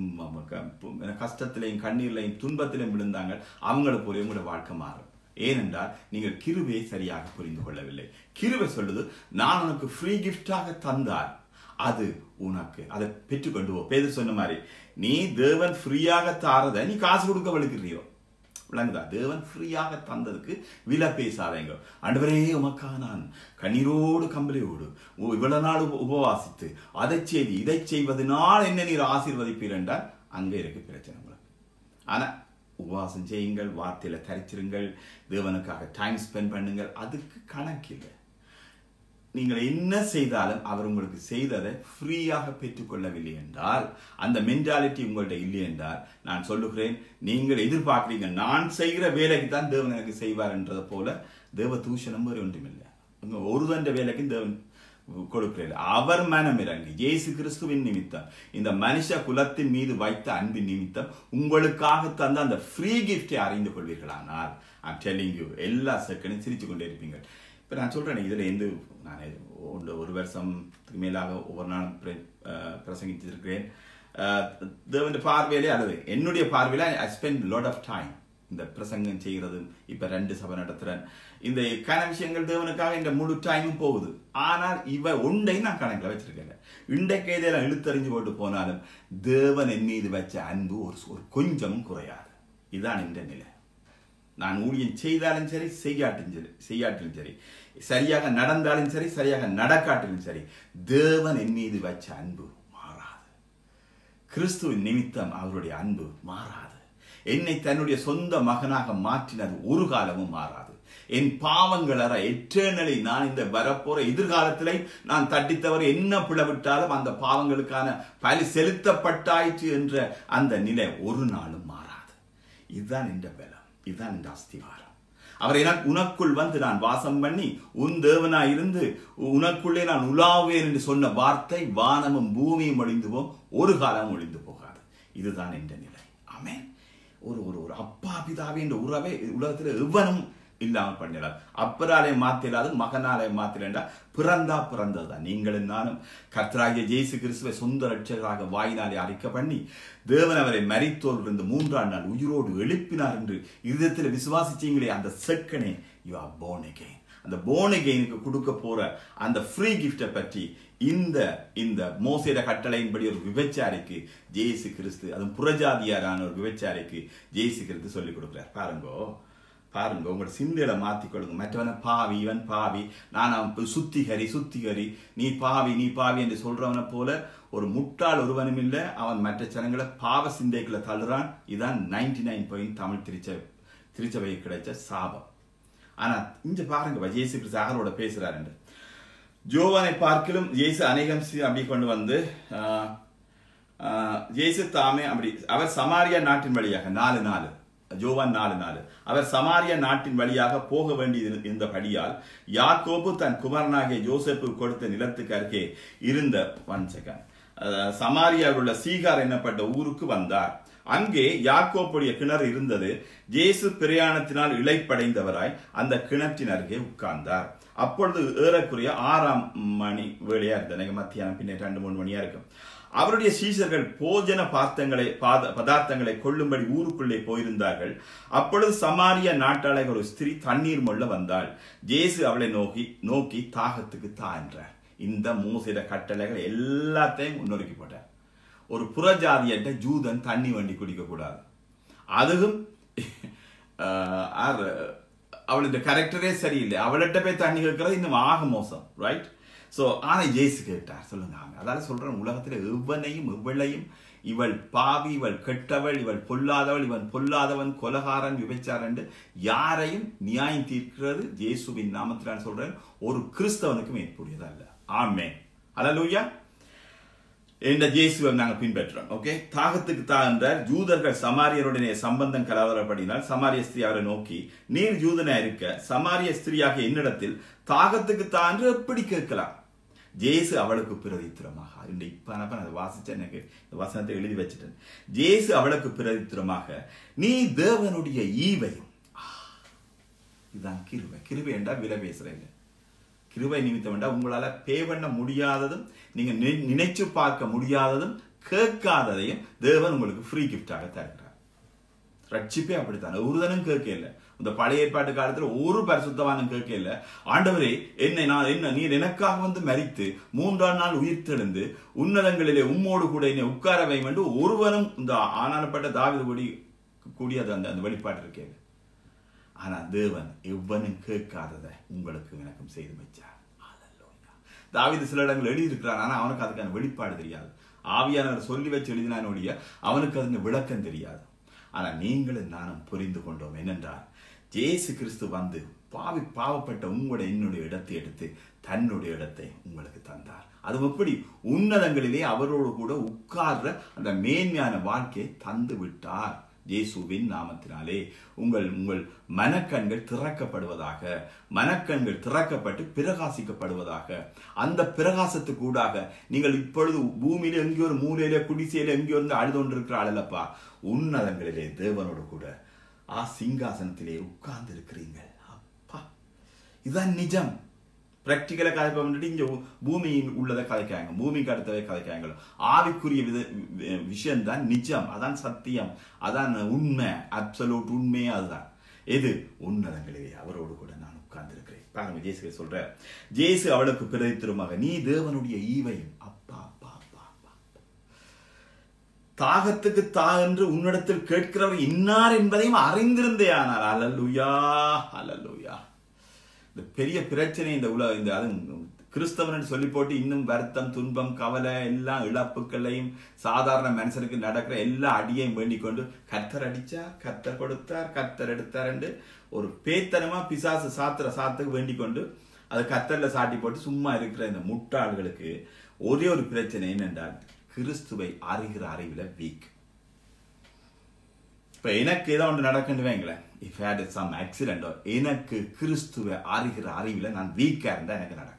க- கஷ்டத்திலையும் கண்ணீர்லையும் துன்பத்திலையும் விழுந்தாங்க அவங்களை போல உங்களோட வாழ்க்கை மாறும் ஏனென்றால் நீங்கள் கிருபையை சரியாக புரிந்து கொள்ளவில்லை கிருபை சொல்லுது நான் உனக்கு ஃப்ரீ கிஃப்டாக தந்தால் அது உனக்கு அதை பெற்றுக்கொண்டு போ பேதர் சொன்ன மாதிரி நீ தேவன் ஃப்ரீயாக தாரத நீ காசு கொடுக்க வலுக்கிறியோ விளங்குதா தேவன் ஃப்ரீயாக தந்ததுக்கு விலை பேசாதேங்க ஆண்டவரே உமக்காக நான் கண்ணீரோடு கம்பளையோடு உ- இவ்வளவு நாள் உப- உபவாசித்து அதை செய்து இதை செய்வதனால் என்ன நீர் ஆசீர்வதிப்பீர் என்றால் அங்கே இருக்கு பிரச்சனை உங்களுக்கு ஆனா உபவாசம் செய்யுங்கள் வார்த்தையில தரிச்சிருங்கள் தேவனுக்காக டைம் ஸ்பெண்ட் பண்ணுங்கள் அதுக்கு கணக்கில்லை நீங்கள் என்ன செய்தாலும் அவர் உங்களுக்கு செய்ததை ஃப்ரீயாக பெற்றுக்கொள்ளவில்லை என்றால் அந்த மென்டாலிட்டி உங்கள்ட்ட இல்லை என்றால் நான் சொல்லுகிறேன் நீங்கள் எதிர்பார்க்கிறீங்க நான் செய்கிற வேலைக்கு தான் தேவன் எனக்கு செய்வார் என்றது போல தேவ தூஷணம் வேறு ஒன்றுமில்லை உங்க ஒரு தண்ட வேலைக்கு தேவன் கொடுக்கிறேன் அவர் மனம் இறங்கி இயேசு கிறிஸ்துவின் நிமித்தம் இந்த மனுஷ குலத்தின் மீது வைத்த அன்பின் நிமித்தம் உங்களுக்காக தந்த அந்த ஃப்ரீ கிஃப்டை அறிந்து கொள்வீர்களானால் ஐம் டெல்லிங் யூ எல்லா செகண்டும் சிரிச்சு கொண்டே இருப்பீங்க இப்போ நான் சொல்றேன் இதுல இருந்து நான் ஒரு ஒரு வருஷத்துக்கு மேலாக ஒவ்வொரு நாளும் பிர- அஹ் பிரசங்கிச்சிருக்கிறேன் அஹ் தேவனுடைய பார்வையிலே அல்லது என்னுடைய பார்வையில I spend lot of time இந்த பிரசங்கம் செய்கிறதும் இப்ப ரெண்டு சபை நடத்துறேன் இந்த கன விஷயங்கள் தேவனுக்காக இந்த முழு டைமும் போகுது ஆனால் இவ ஒன்றை நான் கணக்கில் வச்சிருக்கேன் இன்றைக்கு இதெல்லாம் இழுத்தறிஞ்சு போட்டு போனாலும் தேவன் என் மீது வச்ச அன்பு ஒரு ஒரு கொஞ்சமும் குறையாது இதுதான் இந்த நிலை நான் ஊழியம் செய்தாலும் சரி செய்யாட்டும் சரி செய்யாட்டிலும் சரி சரியாக நடந்தாலும் சரி சரியாக நடக்காட்டிலும் சரி தேவன் என் மீது வச்ச அன்பு மாறாது கிறிஸ்துவின் நிமித்தம் அவருடைய அன்பு மாறாது என்னை தன்னுடைய சொந்த மகனாக மாற்றினது ஒரு காலமும் மாறாது என் பாவங்கள் அற எட்டேனலை நான் இந்த வரப்போற எதிர்காலத்திலே நான் தட்டித்தவரை என்ன பிளவிட்டாலும் அந்த பாவங்களுக்கான பலி செலுத்தப்பட்டாயிற்று என்ற அந்த நிலை ஒரு நாளும் மாறாது இதுதான் இந்த பலம் இதுதான் இந்த அஸ்திவாரம் அவர் எனக்கு உனக்குள் வந்து நான் வாசம் பண்ணி உன் தேவனாய் இருந்து உனக்குள்ளே நான் உலாவேன் என்று சொன்ன வார்த்தை வானமும் பூமியும் ஒழிந்து போம் ஒரு காலம் ஒழிந்து போகாது இதுதான் என்ற நிலை ஆமென் ஒரு ஒரு ஒரு அப்பா பிதாவே என்ற உறவை உலகத்தில் எவ்வனும் இல்லாமல் பண்ணிடாது அப்பராலே மாத்திடாது மகனாலே மாத்திரா பிறந்தா பிறந்ததுதான் நீங்களும் நானும் கர்த்தராகிய ஜேசு கிறிஸ்துவை சொந்த ரட்சகராக வாயினாலே அறிக்கை பண்ணி தேவன் அவரை மரித்தோரிலிருந்து மூன்றாம் நாள் உயிரோடு எழுப்பினார் என்று இருதயத்தில் விசுவாசிச்சீங்களே அந்த செக்கனே யூ ஆர் போன் அகெயின் அந்த போன் அகெயினுக்கு கொடுக்க போற அந்த ஃப்ரீ கிஃப்டை பற்றி இந்த இந்த மோசேட கட்டளையின்படி ஒரு விபச்சாரிக்கு ஜேசு கிறிஸ்து அதுவும் புறஜாதியாரான ஒரு விபச்சாரிக்கு ஜேசு கிறிஸ்து சொல்லிக் கொடுக்குறார் பாருங்கோ பாருங்க உங்களோட சிந்தையில மாத்திக்கொள்ளுங்க மற்றவனை பாவி இவன் பாவி நான் அவன் சுத்திகரி சுத்திகரி நீ பாவி நீ பாவி என்று சொல்றவனை போல ஒரு முட்டாள் ஒருவனும் இல்லை அவன் மற்ற ஜனங்களை பாவ சிந்தைக்குள்ள தள்ளுறான் இதான் நைன்டி நைன் பாயிண்ட் தமிழ் திருச்ச திருச்சபைக்கு கிடைச்ச சாபம் ஆனா இங்க பாருங்க ஜேசு கிறிஸ்து ஆகரோட பேசுறாரு ஜோவானை பார்க்கலும் ஜேசு அநேகம் அப்படி கொண்டு வந்து ஜேசு தாமே அப்படி அவர் சமாரியா நாட்டின் வழியாக நாலு நாலு ஜோவான் நாலு நாலு அவர் சமாரிய நாட்டின் வழியாக போக வேண்டியது இருந்தபடியால் யாக்கோபு தன் குமரனாகிய ஜோசப்பு கொடுத்த நிலத்துக்கு அருகே இருந்த ஒன் செகண்ட் சமாரியாவில் உள்ள சீகார் என்னப்பட்ட ஊருக்கு வந்தார் அங்கே யாக்கோப்புடைய கிணறு இருந்தது ஜேசு பிரயாணத்தினால் இழைப்படைந்தவராய் அந்த கிணற்றின் அருகே உட்கார்ந்தார் அப்பொழுது ஏறக்குறைய ஆறாம் மணி வேலையா இருந்தது மத்தியானம் பின்ன ரெண்டு மூணு மணியா இருக்கும் அவருடைய சீசர்கள் போஜன பார்த்தங்களை பதார்த்தங்களை கொள்ளும்படி ஊருக்குள்ளே போயிருந்தார்கள் அப்பொழுது சமாரிய நாட்டாளர் ஒரு ஸ்திரீ தண்ணீர் மொள்ள வந்தாள் ஜேசு அவளை நோக்கி நோக்கி தாகத்துக்கு தா என்றார் இந்த மூசிட கட்டளைகள் எல்லாத்தையும் முன்னொருக்கி போட்டார் ஒரு புறஜாதியிட்ட ஜூதன் தண்ணி வண்டி குடிக்க கூடாது அதுவும் அவளுடைய கேரக்டரே சரியில்லை அவள்கிட்ட போய் தண்ணி கேட்கறது இன்னும் ஆக மோசம் ரைட் ஸோ ஆனால் ஜெய்சு கேட்டார் சொல்லுங்க அதால சொல்றேன் உலகத்தில் எவ்வனையும் எவ்வளையும் இவள் பாவி இவள் கெட்டவள் இவள் பொல்லாதவள் இவன் பொல்லாதவன் கொலகாரன் விபச்சாரன் யாரையும் நியாயம் தீர்க்கிறது ஜேசுவின் நாமத்திலான் சொல்றேன் ஒரு கிறிஸ்தவனுக்கும் ஏற்புடையதல்ல ஆமே அலலூயா என்ற ஜேசுவை நாங்கள் பின்பற்றோம் ஓகே தாகத்துக்கு தாழ்ந்தார் ஜூதர்கள் சமாரியருடனே சம்பந்தம் கலவரப்படினால் சமாரிய ஸ்திரீ அவரை நோக்கி நீர் ஜூதனா இருக்க சமாரிய ஸ்திரீயாக என்னிடத்தில் தாகத்துக்கு தான்று எப்படி கேட்கலாம் ஜேசு அவளுக்கு பிரதித்திரமாக இந்த இப்ப நான் அதை வாசிச்சேன் எனக்கு வசனத்தை எழுதி வச்சுட்டேன் ஜேசு அவளுக்கு பிரதித்திரமாக நீ தேவனுடைய ஈவையும் இதுதான் கிருவை கிருவை என்றால் விலை பேசுறேங்க கிருவை நிமித்தம் என்றால் உங்களால பே பண்ண முடியாததும் நீங்க நினைச்சு பார்க்க முடியாததும் கேட்காததையும் தேவன் உங்களுக்கு ஃப்ரீ கிஃப்டாக தருகிறார் ரட்சிப்பே அப்படித்தான் ஒருதனும் கேட்க இல்லை இந்த பழைய ஏற்பாட்டு காலத்துல ஒரு பரிசுத்தவானும் கேட்க இல்லை ஆண்டவரே என்னை நான் என்ன நீர் எனக்காக வந்து மறித்து மூன்றாம் நாள் உயிர் தெழுந்து உன்னதங்களிலே உம்மோடு கூட என்னை உட்கார வையும் என்று ஒருவனும் இந்த ஆனானப்பட்ட தாவித கூடி கூடியது அந்த அந்த வெளிப்பாடு இருக்கே ஆனா தேவன் எவ்வனும் கேட்காததை உங்களுக்கு எனக்கும் செய்து வச்சார் தாவிது சில இடங்கள் எழுதியிருக்கிறான் ஆனா அவனுக்கு அதுக்கான வெளிப்பாடு தெரியாது ஆவியானவர் சொல்லி வச்சு எழுதினான் ஒழிய அவனுக்கு அதுக்கு விளக்கம் தெரியாது ஆனா நீங்களும் நானும் புரிந்து கொண்டோம் என்னென்றால் ஜேசு கிறிஸ்து வந்து பாவி பாவப்பட்ட உங்களுடைய என்னுடைய இடத்தை எடுத்து தன்னுடைய இடத்தை உங்களுக்கு தந்தார் அது எப்படி உன்னதங்களிலே அவரோடு கூட உட்கார்ற அந்த மேன்மையான வாழ்க்கையை தந்து விட்டார் இயேசுவின் நாமத்தினாலே உங்கள் உங்கள் மனக்கண்கள் திறக்கப்படுவதாக மனக்கண்கள் திறக்கப்பட்டு பிரகாசிக்கப்படுவதாக அந்த பிரகாசத்துக்கு ஊடாக நீங்கள் இப்பொழுது பூமியில எங்கேயோ ஒரு மூலையில குடிசையில எங்கேயோ இருந்து அழுது கொண்டிருக்கிற அழலப்பா உன்னதங்களிலே தேவனோடு கூட ஆ சிங்காசனத்திலே உட்கார்ந்து இருக்கிறீங்க அப்பா இதுதான் நிஜம் பிராக்டிக்கலா கதைப்போம் இங்க பூமியில் உள்ளதை கதைக்காங்க பூமிக்கு அடுத்ததை கதைக்காங்க ஆவிக்குரிய வித விஷயம் தான் நிஜம் அதான் சத்தியம் அதான் உண்மை அப்சலூட் உண்மையே அதுதான் எது உன்னதங்களே அவரோடு கூட நான் உட்கார்ந்திருக்கிறேன் பாருங்க ஜேசு சொல்ற ஜேசு அவளுக்கு பிறத்திருமாக நீ தேவனுடைய ஈவையும் அப்பா அப்பா அப்பா அப்பா தாகத்துக்கு தா என்று உன்னிடத்தில் கேட்கிறவர் இன்னார் என்பதையும் அறிந்திருந்தே ஆனால் அலலுயா அலலுயா இந்த பெரிய பிரச்சனை இந்த உலக இந்த அது கிறிஸ்தவன் சொல்லி போட்டு இன்னும் வருத்தம் துன்பம் கவலை எல்லாம் இழப்புகளையும் சாதாரண மனுஷனுக்கு நடக்கிற எல்லா அடியையும் வேண்டிக் கொண்டு கத்தர் அடிச்சார் கத்தர் கொடுத்தார் கத்தர் எடுத்தார் என்று ஒரு பேத்தனமா பிசாசு சாத்திர சாத்துக்கு வேண்டிக் கொண்டு அதை கத்தர்ல சாட்டி போட்டு சும்மா இருக்கிற இந்த முட்டாள்களுக்கு ஒரே ஒரு பிரச்சனை என்னென்றால் கிறிஸ்துவை அறிகிற அறிவில் வீக் இப்ப எனக்கு ஏதோ ஒன்று நடக்குன்னு வைங்களேன் இஃப் ஹேட் சம் ஆக்சிடென்டோ எனக்கு கிறிஸ்துவை அறிகிற அறிவில் நான் வீக்கா இருந்தா எனக்கு நடக்கும்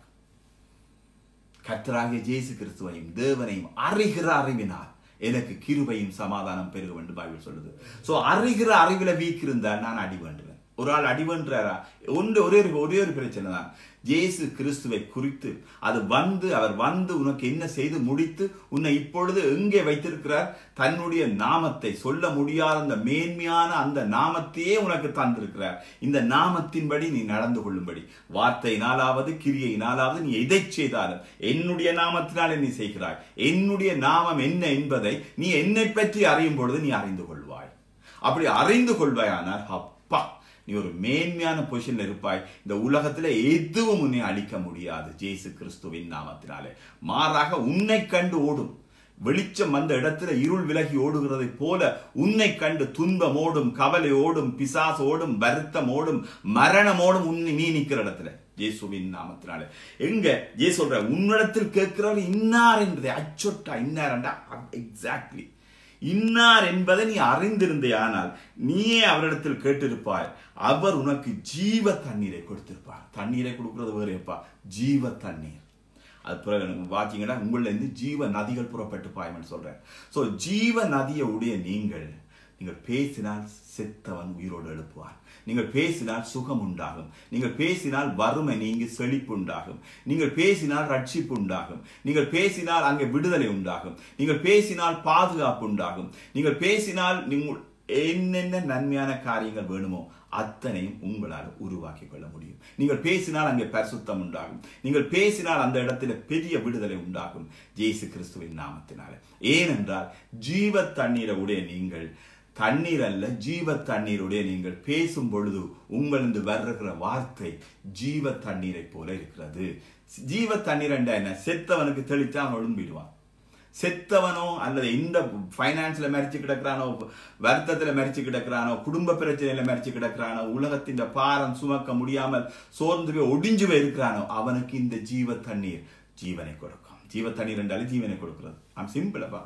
கர்த்தராகிய ஜேசு கிறிஸ்துவையும் தேவனையும் அறிகிற அறிவினால் எனக்கு கிருபையும் சமாதானம் பெருக வேண்டும் பைபிள் சொல்லுது சோ அறிகிற அறிவில வீக் இருந்தால் நான் அடி வேண்டுவேன் ஒரு ஆள் அடிவன்றாரா ஒன்று ஒரே ஒரு ஒரே ஒரு பிரச்சனை தான் ஜேசு கிறிஸ்துவை குறித்து அது வந்து அவர் வந்து உனக்கு என்ன செய்து முடித்து உன்னை இப்பொழுது எங்கே வைத்திருக்கிறார் தன்னுடைய நாமத்தை சொல்ல முடியாத அந்த மேன்மையான அந்த நாமத்தையே உனக்கு தந்திருக்கிறார் இந்த நாமத்தின்படி நீ நடந்து கொள்ளும்படி வார்த்தையினாலாவது கிரியையினாலாவது நீ எதை செய்தாலும் என்னுடைய நாமத்தினாலே நீ செய்கிறாய் என்னுடைய நாமம் என்ன என்பதை நீ என்னை பற்றி அறியும் பொழுது நீ அறிந்து கொள்வாய் அப்படி அறிந்து கொள்வாயானால் அப்பா நீ ஒரு மேன்மையான பொசிஷன்ல இருப்பாய் இந்த உலகத்துல எதுவும் உன்னை அழிக்க முடியாது ஜேசு கிறிஸ்துவின் நாமத்தினாலே மாறாக உன்னை கண்டு ஓடும் வெளிச்சம் அந்த இடத்துல இருள் விலகி ஓடுகிறதை போல உன்னை கண்டு துன்பம் ஓடும் கவலை ஓடும் பிசாசு ஓடும் வருத்தம் ஓடும் மரணம் ஓடும் உன்னை நீ நிக்கிற இடத்துல ஜேசுவின் நாமத்தினாலே எங்க ஜே சொல்ற உன்னிடத்தில் கேட்கிறவர் இன்னார் என்பதை அச்சொட்டா இன்னார்ண்டா எக்ஸாக்ட்லி இன்னார் என்பதை நீ அறிந்திருந்தே ஆனால் நீயே அவரிடத்தில் கேட்டிருப்பாய் அவர் உனக்கு ஜீவ தண்ணீரை கொடுத்திருப்பார் தண்ணீரை கொடுக்கிறது வேறேப்பா ஜீவ தண்ணீர் அது பிறகு வாக்கிங்கன்னா உங்கள இருந்து ஜீவ நதிகள் புறப்பட்டு பாயம்னு சொல்றேன் சோ ஜீவ நதியை உடைய நீங்கள் நீங்கள் பேசினால் செத்தவன் உயிரோடு எழுப்புவான் நீங்கள் பேசினால் சுகம் உண்டாகும் நீங்கள் பேசினால் வறுமை நீங்கி செழிப்பு உண்டாகும் நீங்கள் பேசினால் ரட்சிப்பு உண்டாகும் நீங்கள் பேசினால் அங்கே விடுதலை உண்டாகும் நீங்கள் பேசினால் பாதுகாப்பு உண்டாகும் நீங்கள் பேசினால் நீங்கள் என்னென்ன நன்மையான காரியங்கள் வேணுமோ அத்தனையும் உங்களால் உருவாக்கி கொள்ள முடியும் நீங்கள் பேசினால் அங்கே பரிசுத்தம் உண்டாகும் நீங்கள் பேசினால் அந்த இடத்துல பெரிய விடுதலை உண்டாகும் ஜேசு கிறிஸ்துவின் நாமத்தினால ஏனென்றால் ஜீவ தண்ணீரை உடைய நீங்கள் தண்ணீர் அல்ல ஜீவ தண்ணீருடைய நீங்கள் பேசும் பொழுது உங்களிருந்து வருகிற வார்த்தை ஜீவ தண்ணீரை போல இருக்கிறது ஜீவ தண்ணீர் என்ன செத்தவனுக்கு தெளித்தா அவன் ஒழும்பிடுவான் செத்தவனோ அல்லது இந்த பைனான்ஸ்ல மறிச்சு கிடக்கிறானோ வருத்தத்துல மறிச்சு கிடக்கிறானோ குடும்ப பிரச்சனையில மறிச்சு கிடக்கிறானோ உலகத்தின் பாரம் சுமக்க முடியாமல் சோர்ந்து போய் ஒடிஞ்சு போய் இருக்கிறானோ அவனுக்கு இந்த ஜீவ தண்ணீர் ஜீவனை கொடுக்கும் ஜீவ தண்ணீர் என்றாலே ஜீவனை கொடுக்கிறது ஆம் சிம்பிளப்பா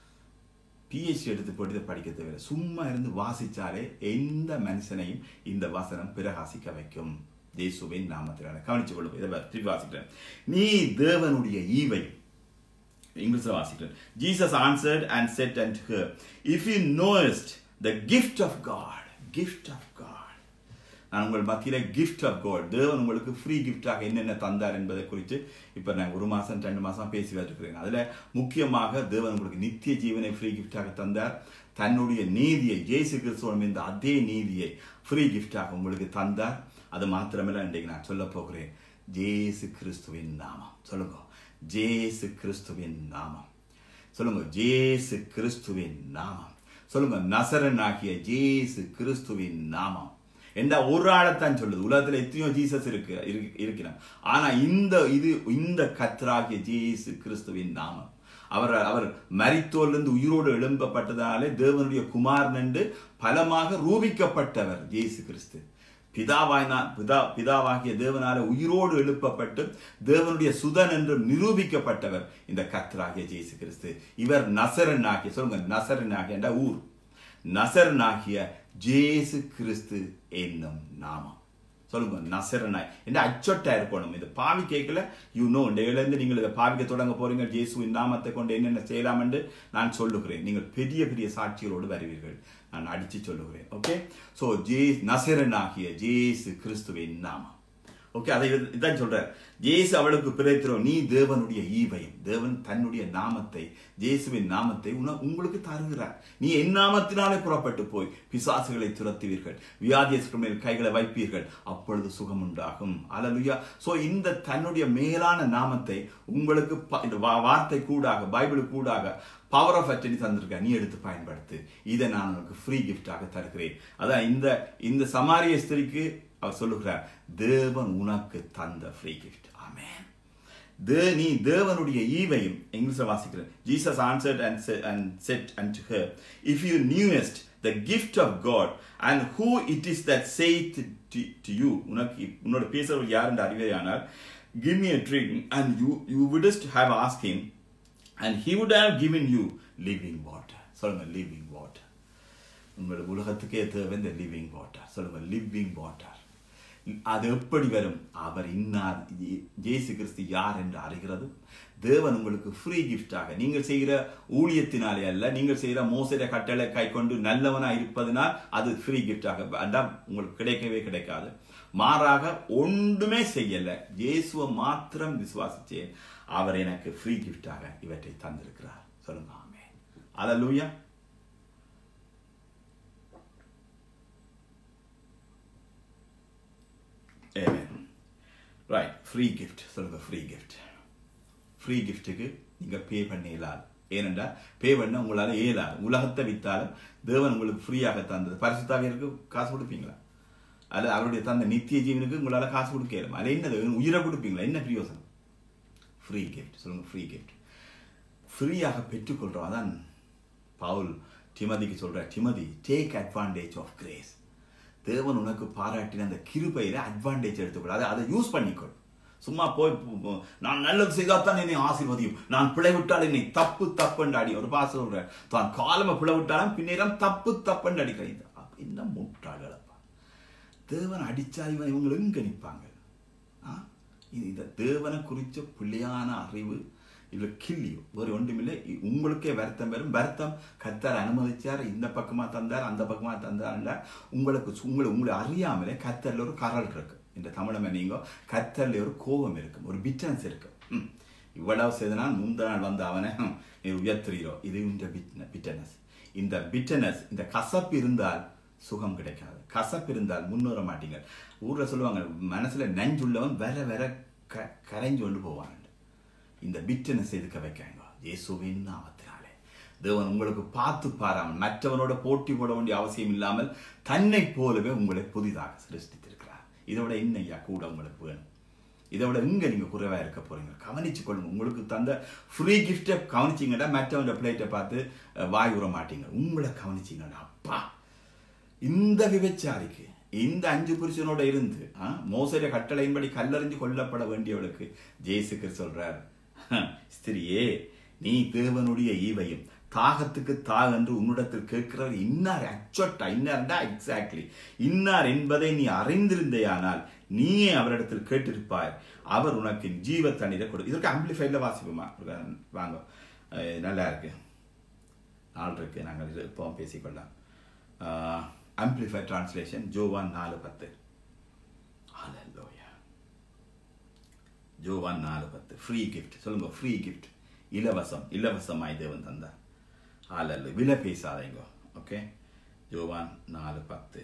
பிஹெச்டி எடுத்து போட்டு இதை படிக்க தேவையில்லை சும்மா இருந்து வாசிச்சாலே எந்த மனுஷனையும் இந்த வசனம் பிரகாசிக்க வைக்கும் தேசுவின் நாமத்தினால கவனிச்சு கொள்ளும் இதை பற்றி வாசிக்கிறேன் நீ தேவனுடைய ஈவை இங்கிலீஷ்ல வாசிக்கிறேன் Jesus answered and said and her if you knowest the gift of God gift of God நான் உங்கள் மத்தியில கிஃப்ட் ஆஃப் காட் தேவன் உங்களுக்கு ஃப்ரீ கிஃப்டாக என்னென்ன தந்தார் என்பதை குறித்து இப்போ நான் ஒரு மாசம் ரெண்டு மாசம் பேசி வச்சிருக்கிறேன் அதுல முக்கியமாக தேவன் உங்களுக்கு நித்திய ஜீவனை ஃப்ரீ கிஃப்டாக தந்தார் தன்னுடைய நீதியை ஜேசு கிறிஸ்துவம் இந்த அதே நீதியை ஃப்ரீ கிஃப்டாக உங்களுக்கு தந்தார் அது மாத்திரமில்ல இன்றைக்கு நான் சொல்ல போகிறேன் ஜேசு கிறிஸ்துவின் நாமம் சொல்லுங்க ஜேசு கிறிஸ்துவின் நாமம் சொல்லுங்க ஜேசு கிறிஸ்துவின் நாமம் சொல்லுங்க நசரன் ஆகிய ஜேசு கிறிஸ்துவின் நாமம் எந்த ஒரு ஆளைத்தான் சொல்லுது உலகத்துல எத்தனையோ ஜீசஸ் இருக்கு இருக்கிறான் ஆனா இந்த இது இந்த கத்ராகிய ஜேசு கிறிஸ்துவின் நாமம் அவர் அவர் மரித்தோர்லிருந்து உயிரோடு எழும்பப்பட்டதாலே தேவனுடைய குமாரன் என்று பலமாக ரூபிக்கப்பட்டவர் ஜேசு கிறிஸ்து பிதாவாயினா பிதா பிதாவாகிய தேவனால உயிரோடு எழுப்பப்பட்டு தேவனுடைய சுதன் என்று நிரூபிக்கப்பட்டவர் இந்த கத்தராகிய ஜேசு கிறிஸ்து இவர் நசரன் ஆகிய சொல்லுங்க நசரன் ஆகிய ஊர் நசரன் ஆகிய ஜேசு கிறிஸ்து என்னும் நாமம் சொல்லுங்க நசரனாய் என்ன அச்சொட்டா இருக்கணும் இது பாவி கேட்கல யூ நோ இருந்து நீங்கள் இதை பாவிக்க தொடங்க போறீங்க ஜேசுவின் நாமத்தை கொண்டு என்னென்ன செய்யலாம் என்று நான் சொல்லுகிறேன் நீங்கள் பெரிய பெரிய சாட்சிகளோடு வருவீர்கள் நான் அடிச்சு சொல்லுகிறேன் ஓகே சோ ஜே நசரன் ஆகிய ஜேசு கிறிஸ்துவின் நாமம் ஓகே அதை இது- இதான் சொல்றார் ஜேசு அவளுக்கு பிழைத்திரும் நீ தேவனுடைய ஈவையும் தேவன் தன்னுடைய நாமத்தை ஜேசுவின் நாமத்தை உன உங்களுக்கு தருகிறார் நீ என் நாமத்தினாலே புறப்பட்டு போய் பிசாசுகளை துரத்துவீர்கள் வியாதியஸ்கள் மேல் கைகளை வைப்பீர்கள் அப்பொழுது சுகம் உண்டாகும் அலலுயா சோ இந்த தன்னுடைய மேலான நாமத்தை உங்களுக்கு ப- இந்த வா- வார்த்தை கூடாக பைபிள் கூடாக பவர் ஆஃப் அட்டனி தந்திருக்க நீ எடுத்து பயன்படுத்து இதை நான் உனக்கு ஃப்ரீ கிஃப்டாக தருகிறேன் அதான் இந்த இந்த சமாரிய ஸ்திரிக்கு அவர் சொல்லுகிறார் தேவன் உனக்கு தந்த ஃப்ரீ கிஃப்ட் ஆமென் தே நீ தேவனுடைய ஈவையும் இங்கிலீஷ்ல வாசிக்கிறேன் Jesus answered and and said and her if you knewest the gift of God and who it is that saith to you உனக்கு உன்னோட பேசுறவர் யாருன்ற அறிவையானால் give me a drink and you you wouldst have ask him and he would have given you living water சொல்லுங்க living water உங்களோட உலகத்துக்கே தேவை இந்த லிவிங் வாட்டர் சொல்லுங்க லிவிங் வாட்டர் அது எப்படி வரும் அவர் இன்னார் இயே- இயேசு கிறிஸ்து யார் என்று அறிகிறது தேவன் உங்களுக்கு ஃப்ரீ கிஃப்டாக நீங்கள் செய்கிற ஊழியத்தினாலே அல்ல நீங்கள் செய்கிற மோசடி கட்டளை கை கொண்டு நல்லவனா இருப்பதனால் அது ஃப்ரீ கிஃப்டாக அதான் உங்களுக்கு கிடைக்கவே கிடைக்காது மாறாக ஒன்றுமே செய்யல இயேசுவை மாத்திரம் விசுவாசிச்சேன் அவர் எனக்கு ஃப்ரீ கிஃப்டாக இவற்றை தந்திருக்கிறார் சொல்லுங்க amen hallelujah Amen. Right free gift சொல்லுங்க ஃப்ரீ கிஃப்ட் ஃப்ரீ கிஃப்ட்டுக்கு நீங்கள் பே பண்ண இயலாது ஏனென்றால் பே பண்ண உங்களால் இயலாது உலகத்தை வித்தாலும் தேவன் உங்களுக்கு ஃப்ரீயாக தந்தது பரிசுத்தாவியருக்கு காசு கொடுப்பீங்களா அல்லது அவருடைய தந்த நித்திய ஜீவனுக்கு உங்களால் காசு கொடுக்க இயலும் அதில் என்னது உயிரை கொடுப்பீங்களா என்ன பிரயோசனம் ஃப்ரீ கிஃப்ட் சொல்லுங்க ஃப்ரீ கிஃப்ட் ஃப்ரீயாக பெற்றுக்கொள்றோம் அதான் பவுல் டிமதிக்கு சொல்ற Timothy take advantage of grace தேவன் உனக்கு பாராட்டின அந்த கிருபையில அட்வான்டேஜ் எடுத்துக்கொள் அதை அதை யூஸ் பண்ணிக்கொள் சும்மா போய் பு- பு- நான் நல்லது செய்தால்தான் என்னை ஆசீர்வதியும் நான் பிழை விட்டால் என்னை தப்பு தப்புன்னு அடி ஒரு பாச சொல்ற தான் காலம பிழை விட்டாலும் பின்னேரம் தப்பு தப்புன்னு அடிக்கிறீங்க என்ன முட்டாளப்பா தேவன் அடிச்சா இவன் இவங்க எங்க நிற்பாங்க ஆ? இது இந்த தேவனை குறிச்ச பிள்ளையான அறிவு இதுல கிள்ளியும் ஒரு ஒன்றுமில்லை இ- உங்களுக்கே வருத்தம் பெறும் வருத்தம் கத்தர் அனுமதிச்சார் இந்த பக்கமா தந்தார் அந்த பக்கமா தந்தார்ல உங்களுக்கு சு- உங்களை உங்களை அறியாமலே கத்தர்ல ஒரு கரல் இருக்கு இந்த தமிழமை நீங்க கத்தர்ல ஒரு கோபம் இருக்கும் ஒரு பிட்டன்ஸ் இருக்கு ம். இவ்வளவு செய்தனால் முந்த நாள் வந்து அவனை ஹம், நீ உயர்த்துறீரோ இது இந்த பிட்டனஸ் இந்த பிட்டனஸ் இந்த கசப்பு இருந்தால் சுகம் கிடைக்காது கசப்பு இருந்தால் முன்னேற மாட்டீங்க ஊர்ல சொல்லுவாங்க மனசுல நஞ்சுள்ளவன் வேற வேற க கரைஞ்சு கொண்டு போவாங்க இந்த பிட்டனஸ் எதுக்க வைக்காங்க இயேசுவின் நாமத்தினாலே தேவன் உங்களுக்கு பார்த்து பாராமல் மற்றவனோட போட்டி போட வேண்டிய அவசியம் இல்லாமல் தன்னை போலவே உங்களை புதிதாக சிருஷ்டித்திருக்கிறார் இதை விட என்ன ஐயா கூட உங்களுக்கு வேணும் இதை விட எங்க நீங்க குறைவா இருக்க போறீங்க கவனிச்சு கொள்ளுங்க உங்களுக்கு தந்த ஃப்ரீ கிஃப்டை கவனிச்சிங்கன்னா மற்றவங்க பிளேட்டை பார்த்து அஹ், வாய் உற மாட்டீங்க உங்களை கவனிச்சிங்கன்னா அப்பா இந்த விபச்சாரிக்கு இந்த அஞ்சு புருஷனோட இருந்து ஆ, மோசடி கட்டளையின்படி கல்லறிஞ்சு கொல்லப்பட வேண்டியவளுக்கு ஜேசுக்கு சொல்றார் ஸ்திரியே நீ தேவனுடைய ஈவையும் தாகத்துக்கு தாக என்று உன்னிடத்தில் கேட்கிறவர் இன்னார் அச்சொட்டா இன்னார்டா எக்ஸாக்ட்லி இன்னார் என்பதை நீ அறிந்திருந்தேயானால் நீயே அவரிடத்தில் கேட்டிருப்பாய் அவர் உனக்கு ஜீவ தண்ணீரை கொடு இதற்கு ஆம்பிளிஃபைட்ல வாசிப்போமா வாங்க அஹ், நல்லா இருக்கு நாள் இருக்கு நாங்கள் இது இப்போ பேசிக்கொள்ளலாம் ஆம்பிளிஃபை டிரான்ஸ்லேஷன் ஜோவான் நாலு பத்து Hallelujah. ஜோவான் நாலு பத்து ஃப்ரீ கிஃப்ட் சொல்லுங்க ஃப்ரீ கிஃப்ட் இலவசம் இலவசமாய் தேவன் தந்தார் ஹalleluya விலை பேசாதீங்க ஓகே ஜோவான் நாலு பத்து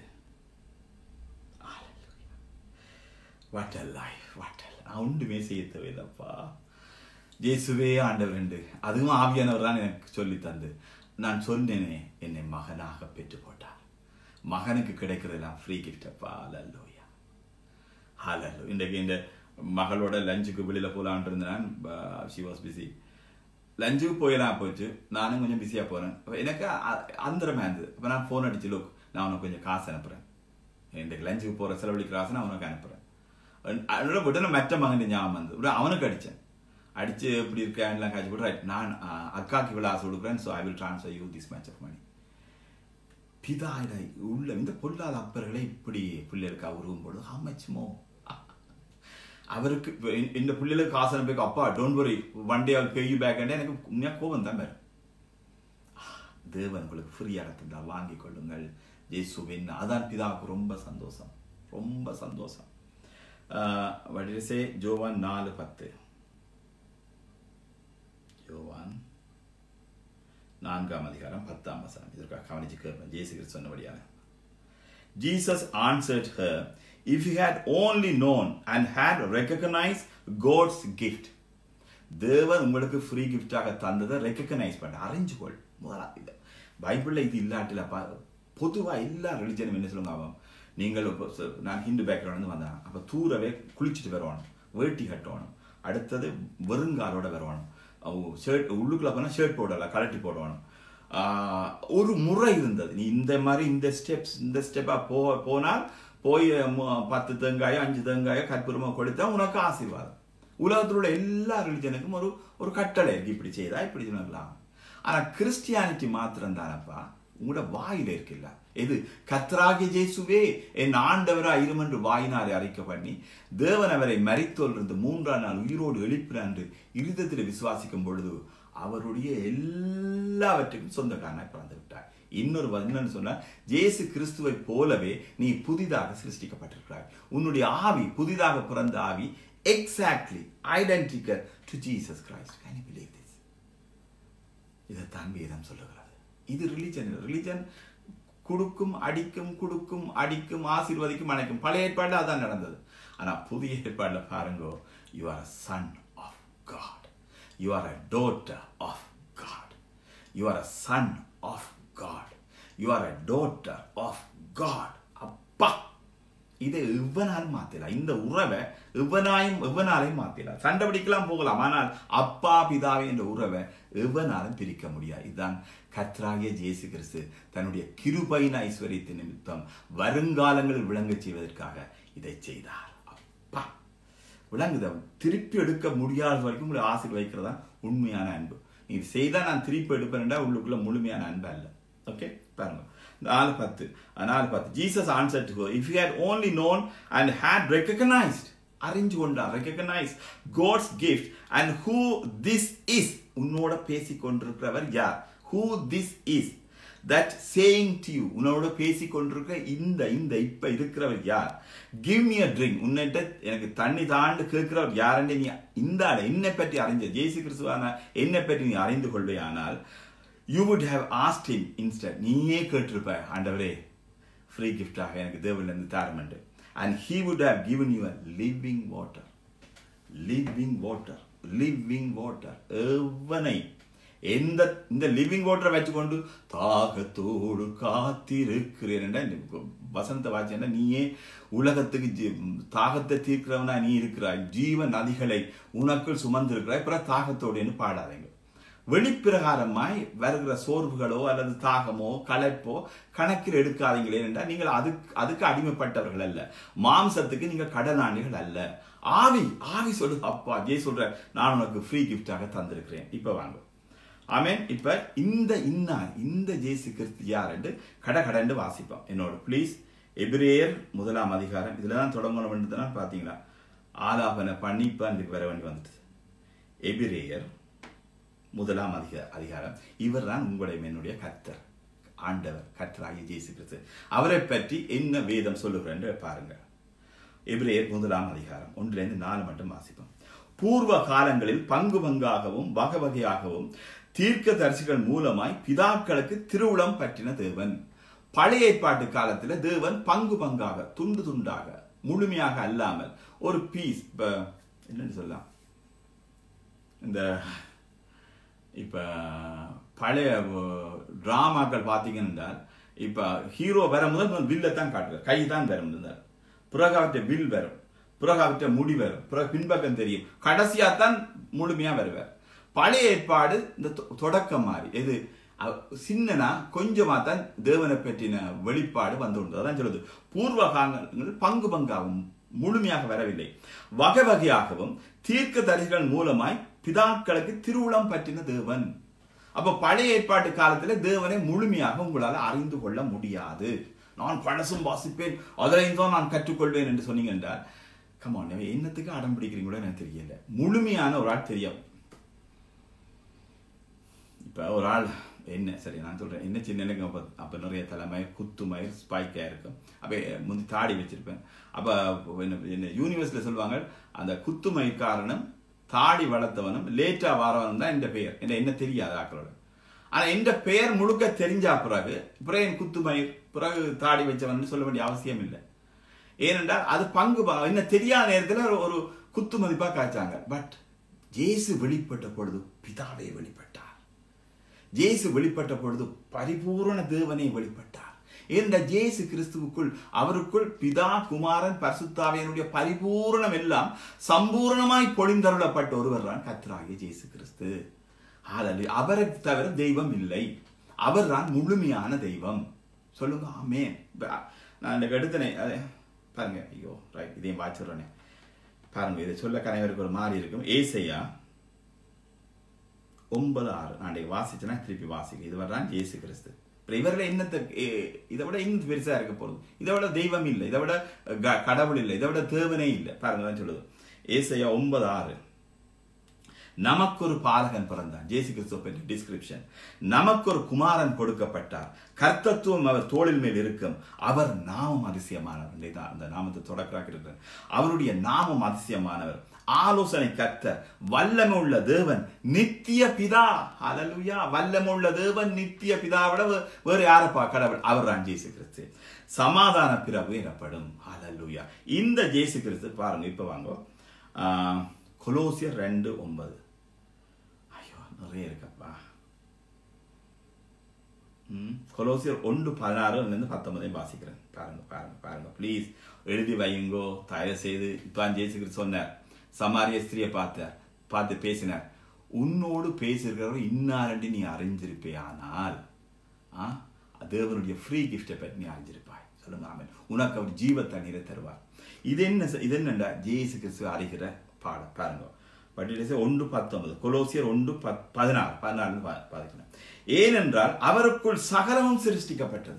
what a life what a நான் ஒன்றுமே செய்ய தேவையில்லப்பா இயேசுவே ஆண்டவர் என்று அதுவும் ஆவியானவர் தான் எனக்கு சொல்லி தந்து நான் சொன்னேனே என்னை மகனாக பெற்று போட்டார் மகனுக்கு கிடைக்கிறதெல்லாம் ஃப்ரீ கிஃப்ட் அப்பா அல்லோயா ஹலோ இன்றைக்கு இந்த மகளோட லஞ்சுக்கு வெளியில போலான் இருந்தேன் ஷி வாஸ் பிஸி லஞ்சுக்கு போயலாம் போச்சு நானும் கொஞ்சம் பிஸியாக போகிறேன் எனக்கு அ- அந்தரமா இருந்தது அப்போ நான் ஃபோன் அடிச்சு லோக் நான் உனக்கு கொஞ்சம் காசு அனுப்புகிறேன் இன்றைக்கு லஞ்சுக்கு போகிற செலவழிக்கிற காசு நான் உனக்கு அனுப்புகிறேன் அதோட உடனே மற்ற மகன் ஞாபகம் வந்து உடனே அவனுக்கு அடித்தேன் அடிச்சு எப்படி இருக்கேன்லாம் காய்ச்சி போட்டு right, நான் அ, அக்காக்கு இவ்வளோ ஆசை கொடுக்குறேன் so I will transfer you this much of money பிதா இதை உள்ள இந்த பொல்லாத அப்பர்களை இப்படி பிள்ளைகளுக்கு உருவும் பொழுது how much more அவருக்கு இப்ப இந்த- இந்த பிள்ளைகளுக்கு காசு அனுப்பி அப்பா don't worry one day I'll pay you back எனக்கு உண்மையா கோபம் தான் வரும் தேவன் உங்களுக்கு ஃப்ரீயாக தந்தால் வாங்கிக் கொள்ளுங்கள் இயேசுவின் அதான் பிதாவுக்கு ரொம்ப சந்தோஷம் ரொம்ப சந்தோஷம் வடிசே ஜோவான் நாலு பத்து யோவான் நான்காம் அதிகாரம் பத்தாம் வசனம் இதற்காக கவனிச்சு கேட்பேன் ஜேசு கிறிஸ்து சொன்னபடியான Jesus answered her, If you had only known and had recognized God's gift, தேவன் உங்களுக்கு ஃப்ரீ கிஃப்டாக தந்ததை ரெக்கக்னைஸ் பண்ண அறிஞ்சு கொள் முதலா இது பைபிளில் இது இல்லாட்டில் பொதுவாக எல்லா ரிலிஜனும் என்ன சொல்லுங்க அவன் நீங்கள் இப்போ ச- நான் ஹிந்து பேக்ரவுண்ட் வந்தேன் அப்போ தூரவே குளிச்சுட்டு வருவானும் வேட்டி கட்டணும் அடுத்தது வெறுங்காலோட வருவானும் ஷர்ட் உள்ளுக்குள்ள போனால் ஷர்ட் போடலாம் கலட்டி போடணும் ஆஹ், ஒரு முறை இருந்தது நீ இந்த மாதிரி இந்த ஸ்டெப்ஸ் இந்த ஸ்டெப்பாக போ போனால் போய் மு- பத்து தேங்காயோ அஞ்சு தேங்காயோ கற்பூரமோ கொடுத்தா உனக்கு ஆசீர்வாதம் உலகத்தில் உள்ள எல்லா ரிலிஜனுக்கும் ஒரு ஒரு கட்டளை இருக்கு இப்படி செய்தா இப்படி சொல்லலாம் ஆனா கிறிஸ்டியானிட்டி மாத்திரம் தானப்பா உங்களோட வாயில இருக்குல்ல எது கத்ராகி ஜேசுவே என் ஆண்டவரா இருமென்று வாயினாலே அறிக்கை பண்ணி தேவன் அவரை மரித்தோல் இருந்து மூன்றாம் நாள் உயிரோடு எழுப்பினார் என்று இருதத்தில் விசுவாசிக்கும் பொழுது அவருடைய எல்லாவற்றுக்கும் சொந்தக்காரனாய் பிறந்து விட்டார் இன்னொரு வ- என்னன்னு சொன்னா ஜேசு கிறிஸ்துவை போலவே நீ புதிதாக சிருஷ்டிக்கப்பட்டிருக்கிறாய் உன்னுடைய ஆவி புதிதாக பிறந்த ஆவி exactly identical to Jesus Christ can you believe this இதைத்தான் வேதம் சொல்லுகிறது இது ரிலிஜன் ரிலிஜன் குடுக்கும் அடிக்கும் குடுக்கும் அடிக்கும் ஆசீர்வதிக்கும் அணைக்கும் பழைய ஏற்பாடுல அதான் நடந்தது ஆனா புதிய ஏற்பாடுல பாருங்க you are son of God you are a daughter of God you are a son of God you are a daughter of God அப்பா இதை எவ்வனாலும் மாத்தலாம் இந்த உறவை எவ்வனாயும் எவ்வனாலையும் மாத்தலாம் சண்டை பிடிக்கலாம் போகலாம் ஆனால் அப்பா பிதாவே என்ற உறவை எவ்வனாலும் பிரிக்க முடியாது இதுதான் கத்ராகிய ஜேசு கிறிஸ்து தன்னுடைய கிருபைன ஐஸ்வர்யத்தின் நிமித்தம் வருங்காலங்களில் விளங்கச் செய்வதற்காக இதை செய்தார் அப்பா விளங்குத திருப்பி எடுக்க முடியாத வரைக்கும் உங்களை ஆசீர்வதிக்கிறதா உண்மையான அன்பு நீ இது செய்தா நான் திருப்பி எடுப்பேன்டா உள்ளுக்குள்ள முழுமையான அன்பு அல்ல ஓகே பாருங்க நாலு பத்து நாலு பத்து Jesus answer to if you had only known and had recognized அறிஞ்சு கொண்டா recognize God's gift and who this is உன்னோட பேசிக் கொண்டிருக்கிறவர் யார் who this is that saying to you உன்னோட பேசி கொண்டிருக்கிற இந்த இந்த இப்ப இருக்கிறவர் யார் கிவ் மீ அ ட்ரிங்க் உன்னிட்ட எனக்கு தண்ணி தாண்டு கேட்கிறவர் யாருன்னு நீ இந்த ஆளை என்னை பற்றி அறிஞ்ச ஜேசு கிறிஸ்துவான என்னை பற்றி நீ அறிந்து கொள்வே ஆனால் you would have asked him instant நீயே கேட்டிருப்ப ஆண்டவரே ஃப்ரீ கிஃப்டாக எனக்கு தேவன்லேருந்து தாரமண்டு and he would have given you a living water living water living water எவனை எந்த இந்த லிவிங் வாட்டரை வச்சுக்கொண்டு தாகத்தோடு காத்திருக்கிறேன் இந்த வசந்த வாட்சியன்னா நீயே உலகத்துக்கு ஜீ- தாகத்தை தீர்க்கிறவனா நீ இருக்கிறாய் ஜீவ நதிகளை உனக்குள் சுமந்திருக்கிறாய் பிற தாகத்தோடு பாடாதீங்க வெளிப்பிரகாரமாய் வருகிற சோர்வுகளோ அல்லது தாகமோ களைப்போ கணக்கில் எடுக்காதீங்களே என்றால் நீங்கள் அதுக்கு அதுக்கு அடிமைப்பட்டவர்கள் அல்ல மாம்சத்துக்கு நீங்கள் கடனாளிகள் அல்ல ஆவி ஆவி சொல்லு அப்பா ஜே சொல்ற நான் உனக்கு ஃப்ரீ கிஃப்டாக தந்திருக்கிறேன் இப்ப வாங்க ஆமென் இப்ப இந்த இன்னார் இந்த ஜேசு கிறிஸ்து யார் என்று கட கடண்டு வாசிப்போம் என்னோட ப்ளீஸ் எபிரேயர் முதலாம் அதிகாரம் இதுல தான் தொடங்கணும் வேண்டியதுனா பாத்தீங்களா ஆலாபனை பண்ணி இப்ப அதுக்கு வர வேண்டி வந்துட்டு எபிரேயர் முதலாம் அதிக அதிகாரம் இவர்தான் உங்களுடைய என்னுடைய கர்த்தர் ஆண்டவர் கர்த்தராகிய ஜேசு கிறிஸ்து அவரை பற்றி என்ன வேதம் சொல்லுகிறேன் என்று பாருங்க எபிரேயர் முதலாம் அதிகாரம் ஒன்றிலிருந்து நாலு மட்டும் வாசிப்போம் பூர்வ காலங்களில் பங்கு பங்காகவும் வகை வகையாகவும் தீர்க்க தரிசிகள் மூலமாய் பிதாக்களுக்கு திருவுளம் பற்றின தேவன் பழைய ஏற்பாட்டு காலத்துல தேவன் பங்கு பங்காக துண்டு துண்டாக முழுமையாக அல்லாமல் ஒரு பீஸ் இப்ப என்னன்னு சொல்லலாம் இந்த இப்ப பழைய டிராமாக்கள் பார்த்தீங்கன்னா இப்ப ஹீரோ வர முதல் வில்ல தான் காட்டுற கை தான் வரும் இருந்தார் பிறகு அவற்றை வில் வரும் பிறகு அவற்றை முடி வரும் பிறகு பின்பக்கம் தெரியும் கடைசியா தான் முழுமையா வருவார் பழைய ஏற்பாடு இந்த தொ- தொடக்கம் மாதிரி எது அவ- சின்னனா கொஞ்சமா தான் தேவனை பற்றின வெளிப்பாடு வந்து கொண்டு அதான் சொல்லுது பூர்வ காலங்கள் பங்கு பங்காகவும் முழுமையாக வரவில்லை வகை வகையாகவும் தீர்க்க தரிசிகள் மூலமாய் பிதாக்களுக்கு திருவுளம் பற்றின தேவன் அப்ப பழைய ஏற்பாட்டு காலத்துல தேவனை முழுமையாக உங்களால அறிந்து கொள்ள முடியாது நான் பழசும் வாசிப்பேன் அதிலையும் தான் நான் கற்றுக்கொள்வேன் என்று சொன்னீங்க என்றால் கமான் என்னத்துக்கு அடம் பிடிக்கிறீங்களோ எனக்கு தெரியல முழுமையான ஒரு ஆள் தெரியும் இப்ப ஒரு ஆள் என்ன சரி நான் சொல்றேன் என்ன சின்ன எனக்கு அப்போ அப்போ நிறைய தலைமயிர் குத்துமயிர் ஸ்பைக்காக இருக்கும் அப்போ முந்தி தாடி வச்சிருப்பேன் அப்போ என்ன என்ன யூனிவர்ஸில் சொல்லுவாங்க அந்த குத்துமயிர் காரணம் தாடி வளர்த்தவனும் லேட்டா வாரவனும் தான் என் பெயர் என்ன என்ன தெரியாது ஆக்களோட ஆனா எந்த பெயர் முழுக்க தெரிஞ்சா பிறகு பிறகு என் குத்துமயிர் பிறகு தாடி வச்சவன் சொல்ல வேண்டிய அவசியம் இல்லை ஏனென்றால் அது பங்கு பா- என்ன தெரியாத நேரத்தில் ஒரு- ஒரு குத்து மதிப்பா காய்ச்சாங்க பட் ஜேசு வெளிப்பட்ட பொழுது பிதாவே வெளிப்பட்டார் ஜேசு வெளிப்பட்ட பொழுது பரிபூரண தேவனை வெளிப்பட்டார் இந்த ஜேசு கிறிஸ்துவுக்குள் அவருக்குள் பிதா குமாரன் பரிசுத்தாவியனுடைய பரிபூரணம் எல்லாம் சம்பூரணமாய் பொழிந்தருளப்பட்ட ஒருவர் தான் கர்த்தராகிய ஜேசு கிறிஸ்து ஹalleluya. அவரை தவிர தெய்வம் இல்லை அவர்தான் முழுமையான தெய்வம் சொல்லுங்க ஆமே நான் இந்த எடுத்தனே அது, பாருங்க ஐயோ ரைட் இதையும் வாச்சிடுறேனே பாருங்க இதை சொல்ல கணவருக்கு ஒரு மாதிரி இருக்கும் ஏசையா ஒன்பது ஆறு நான் இன்றைக்கு வாசிச்சேன்னா திருப்பி வாசிக்க இது வர்றான் இயேசு கிறிஸ்து அப்புறம் இவரில் என்னத்தை ஏ- இதை விட இன்னும் பெருசா இருக்க போகுது இதை விட தெய்வம் இல்லை இதை விட க- கடவுள் இல்லை இதை விட தேவனே இல்லை பாருங்க தான் சொல்லுது ஏசையா ஒன்பது ஆறு நமக்கு ஒரு பாலகன் பிறந்தான் ஜேசு கிறிஸ்துவ பற்றி டிஸ்கிரிப்ஷன் நமக்கு ஒரு குமாரன் கொடுக்கப்பட்டார் கர்த்தத்துவம் அவர் தோளில் மேல் இருக்கும் அவர் நாமம் அதிசயமானவர் தான் அந்த நாமத்தை தொடக்கிறாக இருக்கிறார் அவருடைய நாமம் அதிசயமானவர் ஆலோசனை கர்த்தர் வல்லமை உள்ள தேவன் நித்திய பிதா அலலுயா வல்லமை உள்ள தேவன் நித்திய பிதாவிட வே- வேறு யாரப்பா கடவுள் அவர் தான் ஜேசு கிறிஸ்து சமாதான பிறகு எனப்படும் அலலுயா இந்த ஜேசு கிறிஸ்து பாருங்க இப்ப வாங்க ஆஹ், கொலோசியர் ரெண்டு ஒன்பது ஐயோ நிறைய இருக்கப்பா ம், கொலோசியர் ஒன்று பதினாறுல இருந்து பத்தொன்பதையும் வாசிக்கிறேன் பாருங்க பாருங்க பாருங்க ப்ளீஸ் எழுதி வையுங்கோ தயவு செய்து இப்போ ஜேசு கிறிஸ்து சொன்னார் சமாரிய ஸ்திரியை பார்த்தார் பார்த்து பேசினார் உன்னோடு பேசியிருக்கிறவர் இன்னாரண்டி நீ அறிஞ்சிருப்பே ஆனால் ஆ தேவனுடைய ஃப்ரீ கிஃப்டை பற்றி நீ அறிஞ்சிருப்பாய் சொல்லுங்க ஆமென் உனக்கு அவர் ஜீவ தண்ணீரை தருவார் இது என்ன ச- இது என்னண்டா ஜேசு கிறிஸ்து அறிகிற பாடம் பாருங்க பட் இட் இஸ் ஒன்று பத்தொன்பது கொலோசியர் ஒன்று பத் பதினாறு பதினாலு பாதிக்கணும் ஏனென்றால் அவருக்குள் சகலமும் சிருஷ்டிக்கப்பட்டது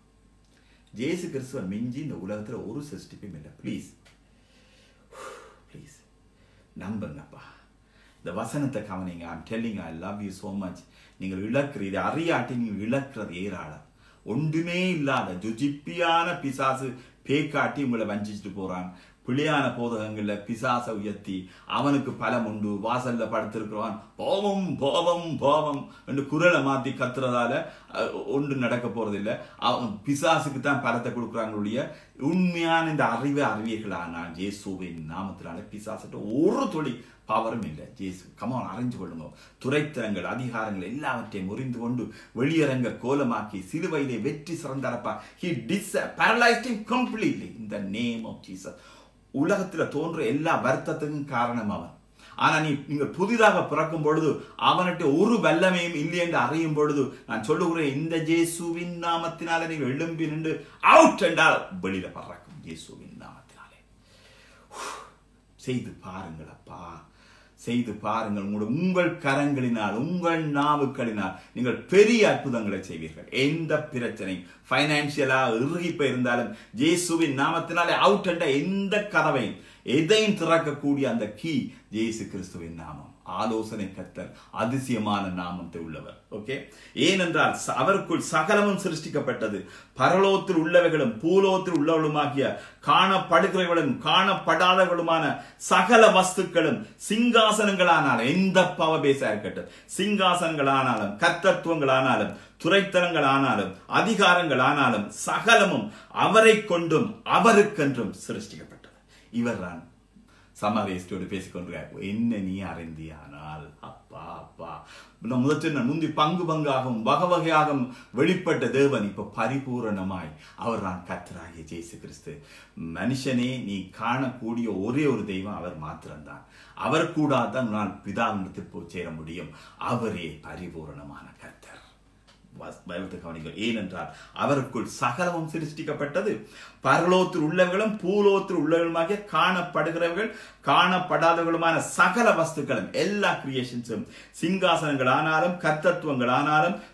ஜேசு கிறிஸ்துவ மிஞ்சி இந்த உலகத்துல ஒரு சிருஷ்டிப்பும் இல்லை ப்ளீஸ் ப்ளீஸ் நம்புங்கப்பா இந்த வசனத்தை கவனிங்க I'm telling I love you so much நீங்கள் இழக்கிற இதை அறியாட்டி நீங்கள் இழக்கிறது ஏராளம் ஒன்றுமே இல்லாத ஜுஜிப்பியான பிசாசு பேக்காட்டி உங்களை வஞ்சிச்சுட்டு போறான் பிழையான போதகங்கள்ல பிசாசை உயர்த்தி அவனுக்கு பலம் உண்டு வாசல்ல படுத்திருக்கிறவன் போவம் போவம் போவம் என்று குரலை மாத்தி கத்துறதால அஹ், ஒன்று நடக்க போறதில்லை அவன் பிசாசுக்கு தான் பலத்தை கொடுக்குறாங்களுடைய உண்மையான இந்த அறிவை அறிவியர்களானால் இயேசுவின் நாமத்தினால பிசாசிட்ட ஒரு துளி பவரும் இல்லை ஜேசு கமான் அறிஞ்சு கொள்ளுங்க துரைத்தனங்கள் அதிகாரங்கள் எல்லாவற்றையும் முறிந்து கொண்டு வெளியரங்க கோலமாக்கி சிலுவையிலே வெற்றி சிறந்தரப்பா he dis paralyzed him completely in the name of Jesus உலகத்துல தோன்ற எல்லா வருத்தத்துக்கும் காரணம் அவன் ஆனா நீ நீங்கள் புதிதாக பிறக்கும் பொழுது அவன்கிட்ட ஒரு வல்லமையும் இல்லை என்று அறியும் பொழுது நான் சொல்லுகிறேன் இந்த ஜேசுவின் நாமத்தினால நீங்கள் எழும்பி நின்று அவுட் என்றால் வெளியில பறக்கும் இயேசுவின் நாமத்தினாலே செய்து பாருங்கள் அப்பா செய்து பாருங்கள் உங்களுடைய உங்கள் கரங்களினால் உங்கள் நாவுக்களினால் நீங்கள் பெரிய அற்புதங்களை செய்வீர்கள் எந்த பிரச்சனை பைனான்சியலா இறுகிப்ப இருந்தாலும் ஜேசுவின் நாமத்தினாலே அவுட் என்ற எந்த கதவையும் எதையும் திறக்கக்கூடிய அந்த கீ ஜேசு கிறிஸ்துவின் நாமம் ஆலோசனை கத்தர் அதிசயமான நாமத்தை உள்ளவர் ஓகே ஏனென்றால் ச- அவருக்குள் சகலமும் சிருஷ்டிக்கப்பட்டது பரலோகத்தில் உள்ளவைகளும் பூலோகத்தில் உள்ளவளுமாகிய காணப்படுகிறவர்களும் காணப்படாதவர்களுமான சகல வஸ்துக்களும் சிங்காசனங்களானாலும் எந்த பவபேசா இருக்கட்டும் சிங்காசனங்களானாலும் கர்த்தத்துவங்களானாலும் துறைத்தனங்களானாலும் அதிகாரங்களானாலும் சகலமும் அவரை கொண்டும் அவருக்கென்றும் சிருஷ்டிக்கப்பட்டது இவர்தான் சமாவேஸ்டோடு பேசிக்கொண்டிருக்கார் என்ன நீ அறிந்தியானால் அப்பா அப்பா நான் முதற்று நான் முந்தி பங்கு பங்காகவும் வகை வகையாகவும் வெளிப்பட்ட தேவன் இப்ப பரிபூரணமாய் அவர் நான் கத்தராகிய ஜேசு கிறிஸ்து மனுஷனே நீ காணக்கூடிய ஒரே ஒரு தெய்வம் அவர் மாத்திரம்தான் அவர் கூட தான் நான் பிதாவினத்தில் போய் சேர முடியும் அவரே பரிபூரணமான கர்த்தர் வஸ்- பயத்தை கவனிங்கள் ஏனென்றால் அவருக்குள் சகலமும் சிருஷ்டிக்கப்பட்டது பரலோகத்தில் உள்ளவர்களும் பூலோகத்தில் உள்ளவர்களுமாகிய காணப்படுகிறவர்கள் காணப்படாதவர்களுமான சகல வஸ்துக்களும் எல்லா கிரியேஷன்ஸும் சிங்காசனங்கள் ஆனாலும் கர்த்தத்துவங்கள் ஆனாலும்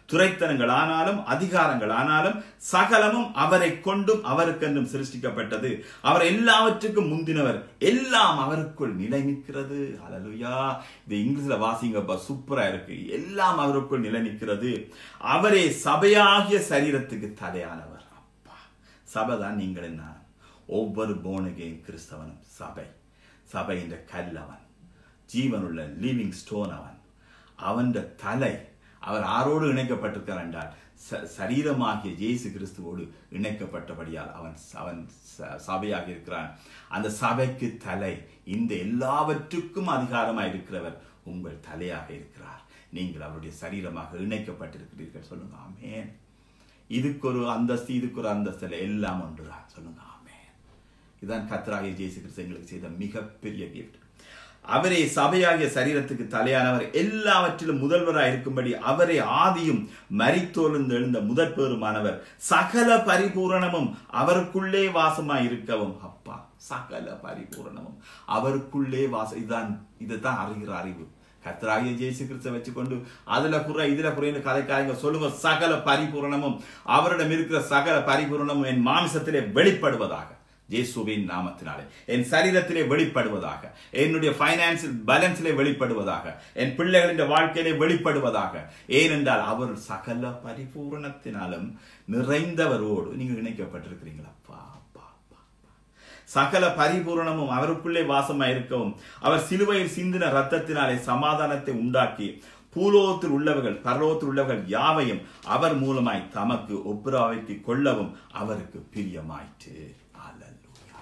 துரைத்தனங்கள் ஆனாலும் அதிகாரங்கள் ஆனாலும் சகலமும் அவரை கொண்டும் அவருக்கென்றும் சிருஷ்டிக்கப்பட்டது அவர் எல்லாவற்றுக்கும் முந்தினவர் எல்லாம் அவருக்குள் நிலை நிற்கிறது அலலுயா இது இங்கிலீஷ்ல வாசிங்கப்பா சூப்பரா இருக்கு எல்லாம் அவருக்குள் நிலை நிற்கிறது அவரே சபையாகிய சரீரத்துக்கு தலையானவர் அப்பா சபை தான் நீங்கள் என்ன ஒவ்வொரு போனகேன் கிறிஸ்தவனும் சபை சபை என்ற கல்லவன் ஜீவனுள்ள லிவிங் ஸ்டோன் அவன் அவன் தலை அவர் ஆரோடு இணைக்கப்பட்டிருக்கிறார் என்றால் ச- சரீரமாகிய இயேசு கிறிஸ்துவோடு இணைக்கப்பட்டபடியால் அவன் அவன் ச- சபையாக இருக்கிறான் அந்த சபைக்கு தலை இந்த எல்லாவற்றுக்கும் அதிகாரமாக இருக்கிறவர் உங்கள் தலையாக இருக்கிறார் நீங்கள் அவருடைய சரீரமாக இணைக்கப்பட்டிருக்கிறீர்கள் சொல்லுங்க ஆமென் இதுக்கு ஒரு அந்தஸ்து இதுக்கு ஒரு அந்தஸ்து இல்லை எல்லாம் ஒன்றுதான் சொல்லுங்க ஆமென் இதுதான் கத்தராகிய இயேசு கிறிஸ்து எங்களுக்கு செய்த மிகப்பெரிய கிஃப்ட் அவரே சபையாகிய சரீரத்துக்கு தலையானவர் எல்லாவற்றிலும் முதல்வராய் இருக்கும்படி அவரே ஆதியும் மரித்தோர்ந்து எழுந்த முதற் பெருமானவர் சகல பரிபூரணமும் அவருக்குள்ளே வாசமாய் இருக்கவும் அப்பா சகல பரிபூரணமும் அவருக்குள்ளே வாசம் இதுதான் இதுதான் அறிகிற அறிவு கர்த்தராகிய இயேசு கிறிஸ்துவை வச்சுக்கொண்டு அதுல குறை இதுல குறைன்னு கதைக்காரங்க சொல்லுங்க சகல பரிபூரணமும் அவரிடம் இருக்கிற சகல பரிபூரணமும் என் மாமிசத்திலே வெளிப்படுவதாக இயேசுவின் நாமத்தினாலே என் சரீரத்திலே வெளிப்படுவதாக என்னுடைய பைனான்சியல் பேலன்ஸிலே வெளிப்படுவதாக என் பிள்ளைகளின் வாழ்க்கையிலே வெளிப்படுவதாக ஏனென்றால் அவர் சகல பரிபூரணத்தினாலும் நிறைந்தவரோடு நீங்க இணைக்கப்பட்டிருக்கிறீங்களா அப்பா அப்பா அப்பா சகல பரிபூரணமும் அவருக்குள்ளே வாசமாய் இருக்கவும் அவர் சிலுவையில் சிந்தின ரத்தத்தினாலே சமாதானத்தை உண்டாக்கி பூலோகத்தில் உள்ளவர்கள் பரலோகத்தில் உள்ளவர்கள் யாவையும் அவர் மூலமாய் தமக்கு ஒப்புராவைக்கு கொள்ளவும் அவருக்கு பிரியமாயிற்று அல்லேலூயா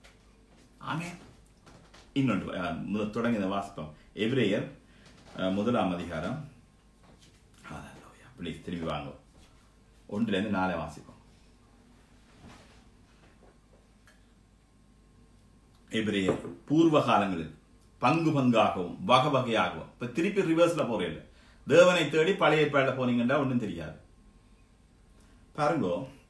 ஆமென் இன்னொன்று அஹ், முத- தொடங்கின வாசிப்போம் எபிரேயர் அஹ், முதலாம் அதிகாரம் அல்லேலூயா ப்ளீஸ் திரும்பி வாங்க ஒன்றிலிருந்து நாளை வாசிப்போம் எபிரேயர் பூர்வ காலங்களில் பங்கு பங்காகவும் வகை வகையாகவும் இப்ப திருப்பி ரிவர்ஸ்ல போறேன் தேவனை தேடி பழைய ஏற்பாடுல போனீங்கன்னா ஒண்ணும் தெரியாது பாருங்க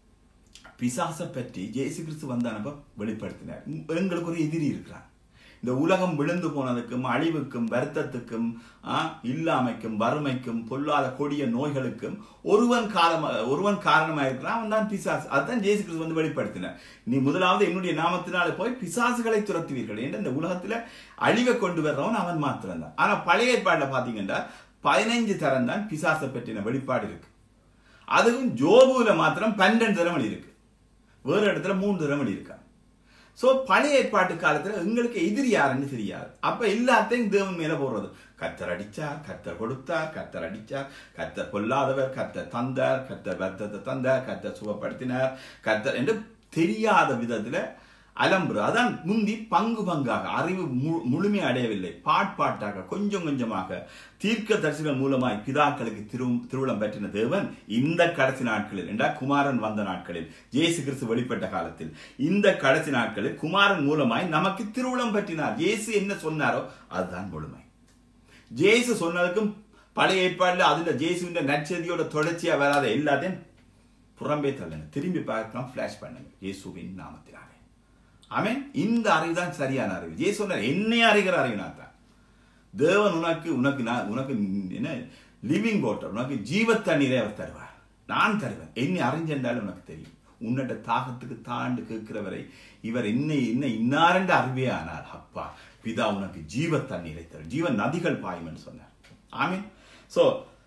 பிசாசை பற்றி இயேசு கிறிஸ்து வந்தானப்ப வெளிப்படுத்தினார் எங்களுக்கு ஒரு எதிரி இருக்கிறான் இந்த உலகம் விழுந்து போனதுக்கும் அழிவுக்கும் வருத்தத்துக்கும் ஆ, இல்லாமைக்கும் வறுமைக்கும் பொல்லாத கொடிய நோய்களுக்கும் ஒருவன் காரணமா ஒருவன் காரணமா இருக்கிறான் அவன் தான் பிசாசு அதுதான் இயேசு கிறிஸ்து வந்து வெளிப்படுத்தினார் நீ முதலாவது என்னுடைய நாமத்தினாலே போய் பிசாசுகளை துரத்துவீர்கள் என்று இந்த உலகத்துல அழிவை கொண்டு வர்றவன் அவன் மாத்திரம்தான் ஆனா பழைய ஏற்பாடுல பாத்தீங்கன்னா பதினைஞ்சு தரம் தான் பிசாசை பற்றின வெளிப்பாடு இருக்கு அதுவும் ஜோபுல மாத்திரம் பன்னெண்டு திறமணி இருக்கு வேறு இடத்துல மூணு திறமணி இருக்கா சோ பழைய ஏற்பாட்டு காலத்துல எங்களுக்கு எதிரி யாருன்னு தெரியாது அப்ப எல்லாத்தையும் தேவன் மேல போடுறது கத்தர் அடிச்சார் கத்தர் கொடுத்தார் கத்தர் அடிச்சார் கத்தர் கொல்லாதவர் கத்தர் தந்தார் கத்தர் வருத்தத்தை தந்தார் கத்தர் சுகப்படுத்தினார் கத்தர் என்று தெரியாத விதத்துல அலம்புற அதான் முந்தி பங்கு பங்காக அறிவு மு- முழுமை அடையவில்லை பாட்பாட்டாக கொஞ்சம் கொஞ்சமாக தீர்க்க தரிசிகள் மூலமாய் பிதாக்களுக்கு திரு திருவிழம் பெற்றின தேவன் இந்த கடைசி நாட்களில் என்றா குமாரன் வந்த நாட்களில் இயேசு கிறிஸ்து வெளிப்பட்ட காலத்தில் இந்த கடைசி நாட்களில் குமாரன் மூலமாய் நமக்கு திருவிழம் பற்றினார் இயேசு என்ன சொன்னாரோ அதுதான் முழுமை ஜேசு சொன்னதுக்கும் பழைய ஏற்பாடுல அதுல ஜேசுவின் நற்செய்தியோட தொடர்ச்சியா வராத எல்லாத்தையும் புறம்பே தள்ளுங்க திரும்பி பார்க்கலாம் ஃபிளாஷ் பண்ணுங்க இயேசுவின் நாமத்தினாலே ஆமென் இந்த அறிவு தான் சரியான அறிவு ஜேசு சொன்னார் என்னை அறிகிற அறிவு நான் தான் தேவன் உனக்கு உனக்கு நான் உனக்கு என்ன லிவிங் வாட்டர் உனக்கு ஜீவ தண்ணீரை அவர் தருவார் நான் தருவேன் என்னை அறிஞ்சென்றாலும் உனக்கு தெரியும் உன்னிட்ட தாகத்துக்கு தாண்டு கேட்கிறவரை இவர் என்னை என்ன இன்னாரென்று அறிவே ஆனால் அப்பா பிதா உனக்கு ஜீவ தண்ணீரை தரும் ஜீவ நதிகள் பாயும் என்று சொன்னார் ஆமீன் சோ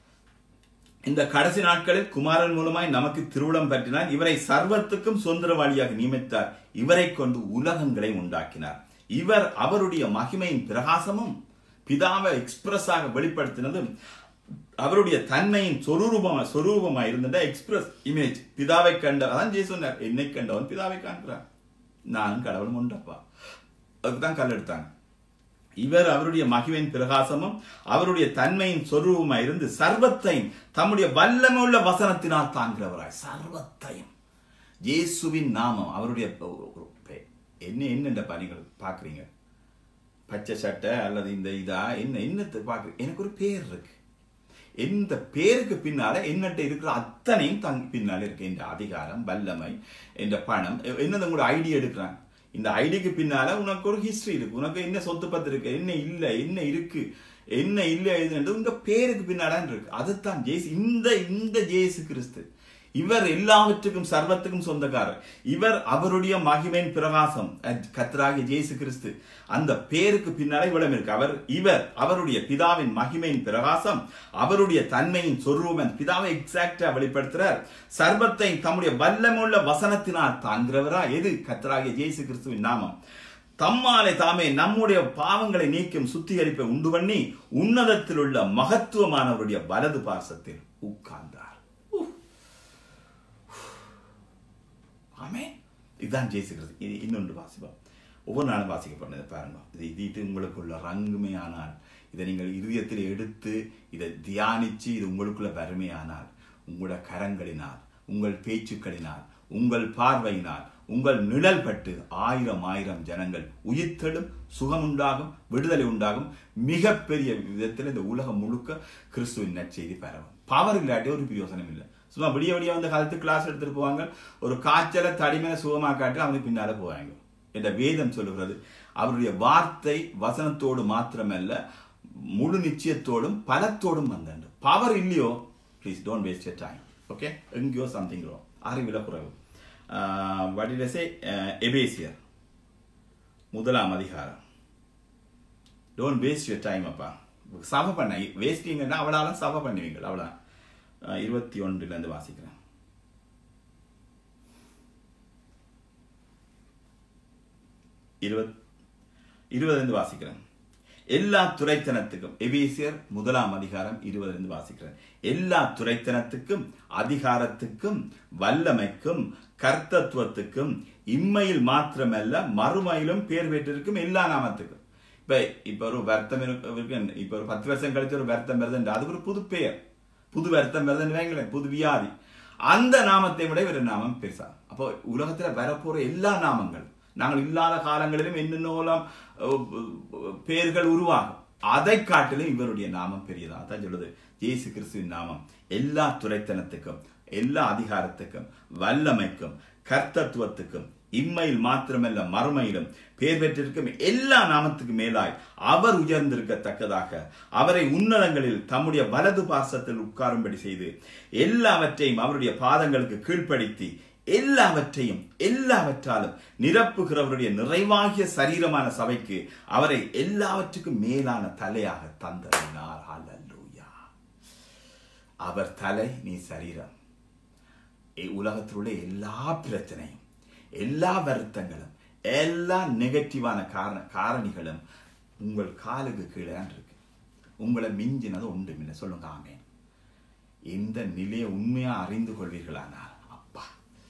இந்த கடைசி நாட்களில் குமாரன் மூலமாய் நமக்கு திருவிழம் பற்றினார் இவரை சர்வத்துக்கும் சுதந்திரவாளியாக நியமித்தார் இவரை கொண்டு உலகங்களை உண்டாக்கினார் இவர் அவருடைய மகிமையின் பிரகாசமும் பிதாவை எக்ஸ்பிரஸாக வெளிப்படுத்தினதும் அவருடைய தன்மையின் சொரூபமா சொரூபமா இருந்த எக்ஸ்பிரஸ் இமேஜ் பிதாவை கண்ட அதான் ஜெய் சொன்னார் என்னை கண்டவன் பிதாவை காண்கிறான் நான் கடவுள் உண்டப்பா அதுக்குதான் கல் எடுத்தாங்க இவர் அவருடைய மகிமையின் பிரகாசமும் அவருடைய தன்மையின் சொரூபமாய் இருந்து சர்வத்தையும் தம்முடைய வல்லமுள்ள வசனத்தினால் தாங்கிறவராய் சர்வத்தையும் இயேசுவின் நாமம் அவருடைய ப- பே- என்ன என்னென்ற பணிகள் பாக்குறீங்க பச்சை சட்டை அல்லது இந்த இதா என்ன என்னத்தை பாக்குறீங்க எனக்கு ஒரு பேர் இருக்கு எந்த பேருக்கு பின்னால என்னட்ட இருக்கிற அத்தனையும் தங் பின்னால இருக்கு இந்த அதிகாரம் வல்லமை இந்த பணம் என்னது உங்களோட ஐடி எடுக்கிறான் இந்த ஐடிக்கு பின்னால உனக்கு ஒரு ஹிஸ்டரி இருக்கு உனக்கு என்ன சொத்து பத்து இருக்கு என்ன இல்ல என்ன இருக்கு என்ன இல்லை எதுன்றது உங்க பேருக்கு பின்னாடான் இருக்கு அதுதான் ஜேசு இந்த இந்த ஜேசு கிறிஸ்து இவர் எல்லாவற்றுக்கும் சர்வத்துக்கும் சொந்தக்காரர் இவர் அவருடைய மகிமையின் பிரகாசம் அஹ், கர்த்தராகிய ஜேசு கிறிஸ்து அந்த பேருக்கு பின்னாலே இவ்வளவு இருக்கு அவர் இவர் அவருடைய பிதாவின் மகிமையின் பிரகாசம் அவருடைய தன்மையின் சொரூபம் அந்த பிதாவை எக்ஸாக்டா வெளிப்படுத்துறார் சர்வத்தை தம்முடைய வல்லமுள்ள வசனத்தினால் தாங்கிறவரா எது கர்த்தராகிய ஜேசு கிறிஸ்துவின் நாமம் தம்மாலே தாமே நம்முடைய பாவங்களை நீக்கும் சுத்திகரிப்பை உண்டு பண்ணி உன்னதத்தில் உள்ள மகத்துவமானவருடைய வலது பார்சத்தில் உட்கார்ந்தார் உஃப். ஆமே இதுதான் ஜெயிசுகிறது இது இன்னொன்று வாசிப்போம் ஒவ்வொரு நாளும் வாசிக்கப்படுறது பாருங்க இது இது இது உங்களுக்குள்ள ரங்குமே ஆனால் இதை நீங்கள் இருதயத்தில் எடுத்து இதை தியானிச்சு இது உங்களுக்குள்ள வறுமையானால் உங்களோட கரங்களினால் உங்கள் பேச்சுக்களினால் உங்கள் பார்வையினால் உங்கள் நிழல் பட்டு ஆயிரம் ஆயிரம் ஜனங்கள் உயிர்த்தெழும் சுகம் உண்டாகும் விடுதலை உண்டாகும் மிகப்பெரிய விதத்தில் இந்த உலகம் முழுக்க கிறிஸ்துவின் நற்செய்தி பரவும் பவர் இல்லாட்டி ஒரு பிரயோசனம் இல்லை சும்மா விடிய விடிய வந்து காலத்து கிளாஸ் எடுத்துட்டு போவாங்க ஒரு காய்ச்சலை தடிமையை சுகமா காட்டி அவனுக்கு பின்னால போவாங்க என்ற வேதம் சொல்லுகிறது அவருடைய வார்த்தை வசனத்தோடு மாத்திரமல்ல முழு நிச்சயத்தோடும் பலத்தோடும் வந்தண்டு பவர் இல்லையோ please don't waste your time okay எங்கேயோ சம்திங் அறிவில குறைவு வடிலசே எபேசியர் முதலாம் அதிகாரம் டோன்ட் வேஸ்ட் யூர் டைம் அப்பா சபை பண்ண வேஸ்டிங்கன்னா அவளால சபை பண்ணுவீங்க அவளா இருபத்தி ஒன்றுல இருந்து வாசிக்கிறேன் இருபத் இருபதுல இருந்து வாசிக்கிறேன் எல்லா துறைத்தனத்துக்கும் எபேசியர் முதலாம் அதிகாரம் இருபதுல இருந்து வாசிக்கிறேன் எல்லா துறைத்தனத்துக்கும் அதிகாரத்துக்கும் வல்லமைக்கும் கர்த்தத்துவத்துக்கும் இம்மையில் மாத்திரமல்ல மறுமையிலும் பேர் பெற்றிருக்கும் எல்லா நாமத்துக்கும் இப்ப இப்ப ஒரு வருத்தம் இருக்கு இருக்கு. இப்ப ஒரு பத்து வருஷம் கழிச்சு ஒரு வருத்தம் வருதுன்ற அதுக்கு ஒரு புது பெயர் புது வருத்தம் வருதுன்னு வைங்களேன் புது வியாதி அந்த நாமத்தை விட ஒரு நாமம் பெருசா அப்போ உலகத்துல வரப்போற எல்லா நாமங்களும் நாங்கள் இல்லாத காலங்களிலும் என்னென்னலாம் பெயர்கள் உருவாகும் அதை காட்டிலும் இவருடைய நாமம் பெரியதா அதான் சொல்லுது இயேசு கிறிஸ்துவின் நாமம் எல்லா துறைத்தனத்துக்கும் எல்லா அதிகாரத்துக்கும் வல்லமைக்கும் கர்த்தத்துவத்துக்கும் இம்மையில் மாத்திரமல்ல மறுமையிலும் பேர் பெற்றிருக்கும் எல்லா நாமத்துக்கு மேலாய் அவர் உயர்ந்திருக்கத்தக்கதாக அவரை உன்னதங்களில் தம்முடைய வலது பாசத்தில் உட்காரும்படி செய்து எல்லாவற்றையும் அவருடைய பாதங்களுக்கு கீழ்ப்படுத்தி எல்லாவற்றையும் எல்லாவற்றாலும் நிரப்புகிறவருடைய நிறைவாகிய சரீரமான சபைக்கு அவரை எல்லாவற்றுக்கும் மேலான தலையாக தந்தறினார் அல்லூயா அவர் தலை நீ சரீரம் இ- உலகத்தில் உள்ள எல்லா பிரச்சனையும் எல்லா வருத்தங்களும் எல்லா நெகட்டிவான காரண காரணிகளும் உங்கள் காலுக்கு கீழே தான் இருக்கு உங்களை மிஞ்சினது ஒன்றுமில்லை சொல்லுங்க ஆமென் இந்த நிலையை உண்மையா அறிந்து கொள்வீர்களானால் அப்பா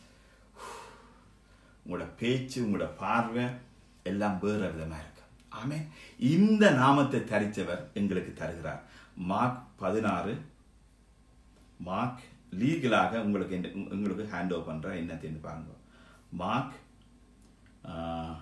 உங்களோட பேச்சு உங்களோட பார்வை எல்லாம் வேற விதமா இருக்கு ஆமே இந்த நாமத்தை தரித்தவர் எங்களுக்கு தருகிறார் மார்க் பதினாறு மார்க் லீகலாக உங்களுக்கு என்ன- உங்க- உங்களுக்கு ஹேண்ட் ஓவர் பண்ற என்னத்தைன்னு பாருங்க மார்க் ஆஹ்,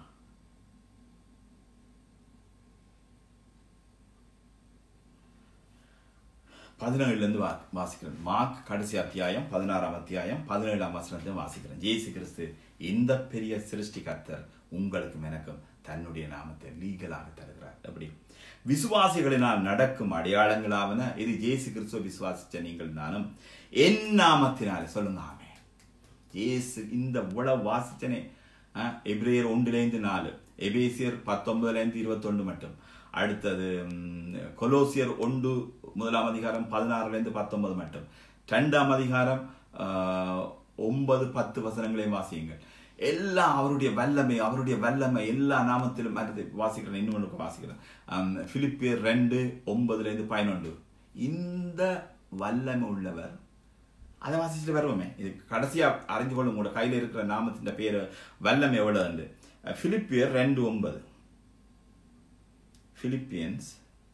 பதினேழுல இருந்து வா- வாசிக்கிறேன் மார்க் கடைசி அத்தியாயம் பதினாறாம் அத்தியாயம் பதினேழாம் வசனத்தை வாசிக்கிறேன் ஜேசு கிறிஸ்து இந்த பெரிய சிருஷ்டி கர்த்தர் உங்களுக்கும் எனக்கும் தன்னுடைய நாமத்தை லீகலாக தருகிறார் அப்படி விசுவாசிகளினால் நடக்கும் அடையாளங்களாவன இது ஜேசு கிறிஸ்துவ விசுவாசிச்ச நீங்கள் நானும் என் நாமத்தினாலே சொல்லுங்க ஆமே இயேசு இந்த உளவு வாசிச்சனே அஹ், எபிரேயர் ஒன்றிலேருந்து நாலு எபேசியர் பத்தொன்பதுலேருந்து இருபத்தொன்று மட்டும் அடுத்தது ம், கொலோசியர் ஒன்று முதலாம் அதிகாரம் பதினாறுலேருந்து பத்தொன்பது மட்டும் ரெண்டாம் அதிகாரம் ஆஹ், ஒன்பது பத்து வசனங்களையும் வாசியுங்கள் எல்லாம் அவருடைய வல்லமை அவருடைய வல்லமை எல்லா நாமத்திலும் அடுத்து வாசிக்கிறேன் இன்னொன்று வாசிக்கிறேன் ஆம், பிலிப்பியர் ரெண்டு ஒன்பதுலேருந்து பதினொன்று இந்த வல்லமை உள்ளவர் அதை வாசிச்சுட்டு வருவோமே இது கடைசியா அறிஞ்சு கொள்ளும் உங்களோட கையில இருக்கிற நாமத்தின் பேரு வல்லம் எவ்வளவு பிலிப்பியர் ரெண்டு ஒன்பது பிலிப்பியன்ஸ்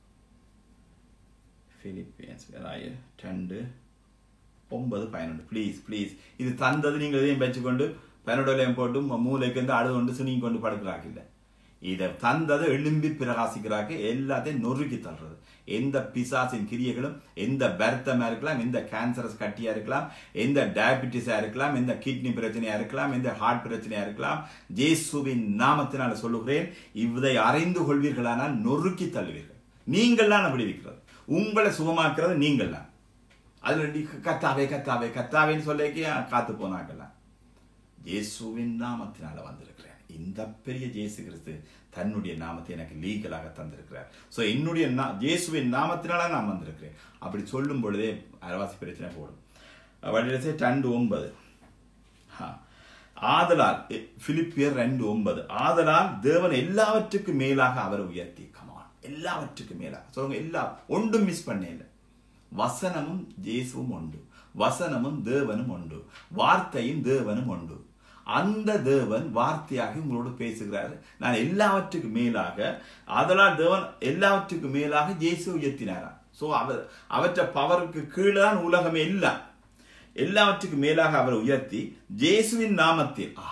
பிலிப்பியன்ஸ் வேறாய ரெண்டு ஒன்பது பதினொன்று ப்ளீஸ் ப்ளீஸ் இது தந்தது நீங்கள் இதையும் வச்சுக்கொண்டு பெனடோலையும் போட்டு ம- மூளைக்கு வந்து அழுது கொண்டு சுனிங் கொண்டு படுக்கிறாக்கில்ல இதை தந்தது எழும்பி பிரகாசிக்கிறாக்கு எல்லாத்தையும் நொறுக்கி தள்ளுறது எந்த பிசாசின் கிரியைகளும் எந்த வருத்தமா இருக்கலாம் எந்த கேன்சரஸ் கட்டியா இருக்கலாம் எந்த டயபிட்டிஸா இருக்கலாம் எந்த கிட்னி பிரச்சனையா இருக்கலாம் எந்த ஹார்ட் பிரச்சனையா இருக்கலாம் ஜேசுவின் நாமத்தினால சொல்லுகிறேன் இதை அறிந்து கொள்வீர்களானால் நொறுக்கி தள்ளுவீர்கள் நீங்கள் தான் விடுவிக்கிறது உங்களை சுகமாக்குறது நீங்கள் தான் அதுல நீ கத்தாவே கத்தாவே கத்தாவேன்னு சொல்லிக்கே காத்து போனாங்கல்லாம் இயேசுவின் நாமத்தினால வந்திருக்கிறேன் இந்த பெரிய இயேசு கிறிஸ்து தன்னுடைய நாமத்தை எனக்கு லீகலாக தந்திருக்கிறார் ஸோ என்னுடைய நா- இயேசுவின் நாமத்தினால நான் வந்திருக்கிறேன் அப்படி சொல்லும் பொழுதே அரவாசி பிரச்சனை போடும் வடிவசை ரெண்டு ஒன்பது ஆ. ஆதலால் எ- பிலிப்பியர் ரெண்டு ஒன்பது ஆதலால் தேவன் எல்லாவற்றுக்கும் மேலாக அவரை உயர்த்தி கமான் எல்லாவற்றுக்கும் மேலாக சொல்லுங்க எல்லா ஒன்றும் மிஸ் பண்ணல வசனமும் இயேசுவும் உண்டு வசனமும் தேவனும் உண்டு வார்த்தையும் தேவனும் உண்டு அந்த தேவன் வார்த்தையாக உங்களோடு பேசுகிறார் நான் எல்லாவற்றுக்கும் மேலாக அதனால் தேவன் எல்லாவற்றுக்கும் மேலாக இயேசு உயர்த்தினாரா சோ அவர் அவற்றை பவருக்கு கீழே தான் உலகமே இல்லை எல்லாவற்றுக்கும் மேலாக அவர் உயர்த்தி இயேசுவின் நாமத்தில் ஆ,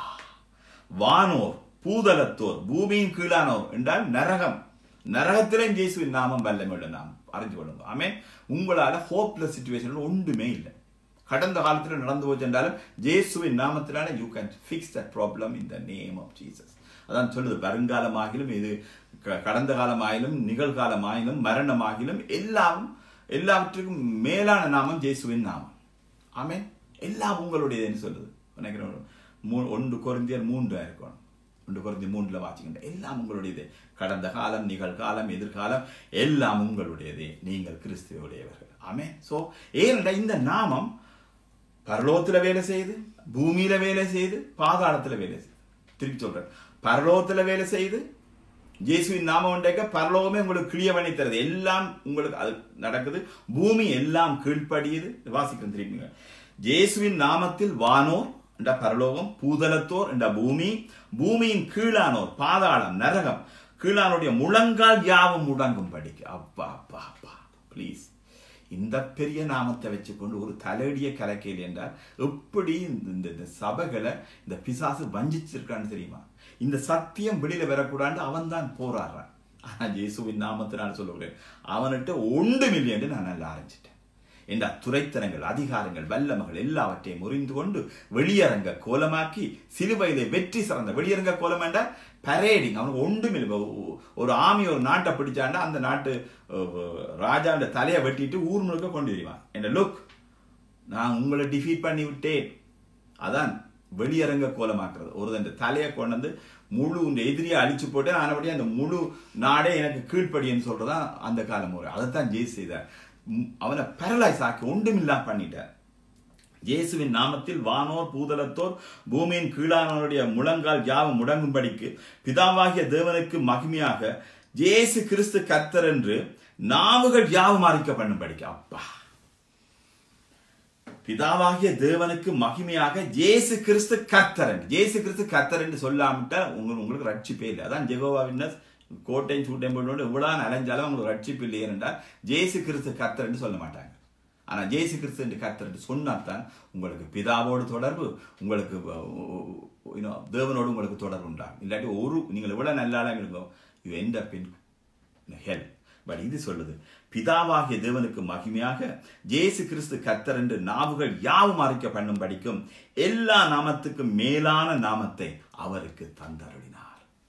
வானோர் பூதலத்தோர் பூமியின் கீழானோர் என்றால் நரகம் நரகத்திலே இயேசுவின் நாமம் வல்லமையுள்ள நாம் அறிஞ்சு கொள்ளுங்க ஆமென் உங்களால ஹோப்லெஸ் சுச்சுவேஷன் ஒன்றுமே இல்லை கடந்த காலத்தில் நடந்து போச்சு என்றாலும் இயேசுவின் நாமத்தினால you can fix the problem in the name of Jesus அதான் சொல்லுது வருங்காலமாகிலும் இது க- கடந்த காலமாயிலும் நிகழ்காலமாயிலும் மரணமாகிலும் எல்லாம் எல்லாவற்றுக்கும் மேலான நாமம் இயேசுவின் நாமம் ஆமென் எல்லாம் உங்களுடையதுன்னு சொல்லுது நினைக்கிறேன் மூ- ஒன்று குறைந்தியர் மூன்றா இருக்கணும் ஒன்று குறைந்தி மூன்றுல வாசிக்கின்ற எல்லாம் உங்களுடையது கடந்த காலம் நிகழ்காலம் எதிர்காலம் எல்லாம் உங்களுடையதே நீங்கள் கிறிஸ்துவுடையவர்கள் ஆமென் சோ ஏனென்றா இந்த நாமம் பரலோகத்துல வேலை செய்யுது பூமியில வேலை செய்யுது பாதாளத்துல வேலை செய்யுது திருப்பி சொல்றேன் பரலோகத்துல வேலை செய்யுது இயேசுவின் நாமம் உண்டைக்க பரலோகமே உங்களுக்கு கிளிய பண்ணி தருது எல்லாம் உங்களுக்கு அது நடக்குது பூமி எல்லாம் கீழ்ப்படியுது வாசிக்கிறேன் திருப்பிங்க இயேசுவின் நாமத்தில் வானோர் என்ற பரலோகம் பூதலத்தோர் என்ற பூமி பூமியின் கீழானோர் பாதாளம் நரகம் கீழானுடைய முழங்கால் யாவும் முடங்கும் படிக்க அப்பா அப்பா அப்பா ப்ளீஸ் இந்த பெரிய நாமத்தை வச்சுக்கொண்டு ஒரு தலையடிய கலக்கையில் என்றால் எப்படி இந்த இந்த- இந்த சபைகளை இந்த பிசாசு வஞ்சிச்சிருக்கான்னு தெரியுமா இந்த சத்தியம் வெளியில வரக்கூடாது அவன் தான் போராடுறான் ஆனா இயேசுவின் நாமத்தினால் சொல்லுகிறேன் அவன்கிட்ட ஒன்று மில்லியன் நான் நல்லா ஆரம்பிச்சிட்டேன் என்ற துறைத்தனங்கள் அதிகாரங்கள் வல்லமைகள் எல்லாவற்றையும் முறிந்து கொண்டு வெளியரங்க கோலமாக்கி சிலுவையிலே வெற்றி சிறந்த வெளியரங்க கோலம் என்றால் பரேடிங் அவனுக்கு ஒன்றுமில்லை ஒ- ஒரு ஆமி ஒரு நாட்டை பிடிச்சாண்டா அந்த நாட்டு ராஜாவோட தலையை வெட்டிட்டு ஊர் முழுக்க கொண்டு வருவான் என்ற லுக் நான் உங்களை டிஃபீட் பண்ணி விட்டேன் அதான் வெளியரங்க கோலமாக்குறது ஒரு தன் தலையை கொண்டு வந்து முழு இந்த எதிரியை அழிச்சு போட்டு ஆனபடி அந்த முழு நாடே எனக்கு கீழ்ப்படின்னு சொல்றதா அந்த கால முறை அதைத்தான் ஜெய் செய்தார் ம், அவனை பேரலைஸ் ஆக்கி ஒன்றுமில்லா பண்ணிட்டார் இயேசுவின் நாமத்தில் வானோர் பூதலத்தோர் பூமியின் கீழானோருடைய முழங்கால் யாவும் முடங்கும்படிக்கு பிதாவாகிய தேவனுக்கு மகிமையாக இயேசு கிறிஸ்து கர்த்தர் என்று நாவுகள் யாவும் அறிக்க பண்ணும்படிக்கு அப்பா பிதாவாகிய தேவனுக்கு மகிமையாக இயேசு கிறிஸ்து கர்த்தரன் இயேசு கிறிஸ்து கர்த்தர் என்று சொல்லாமட்டா உங்களுக்கு உங்களுக்கு ரட்சிப்பே இல்லை அதான் ஜெகோவா விட்னஸ் கோட்டையும் சூட்டையும் போட்டு இவ்வளவு அலைஞ்சாலும் உங்களுக்கு ரட்சிப்பு இல்லை என்றால் ஜேசு கிறிஸ்து கர்த்தர் என்று சொல்ல மாட்டாங்க ஆனா ஜேசு கிறிஸ்து என்று கர்த்தர் என்று சொன்னால்தான் உங்களுக்கு பிதாவோடு தொடர்பு உங்களுக்கு you know, தேவனோடு உங்களுக்கு தொடர்பு உண்டாகும் இல்லாட்டி ஒரு நீங்கள் எவ்வளவு நல்லாலும் இருக்கும் you end up in hell but இது சொல்லுது பிதாவாகிய தேவனுக்கு மகிமையாக ஜேசு கிறிஸ்து கர்த்தர் என்று நாவுகள் யாவும் அறிக்க பண்ணும் படிக்கும் எல்லா நாமத்துக்கும் மேலான நாமத்தை அவருக்கு தந்தருளினார்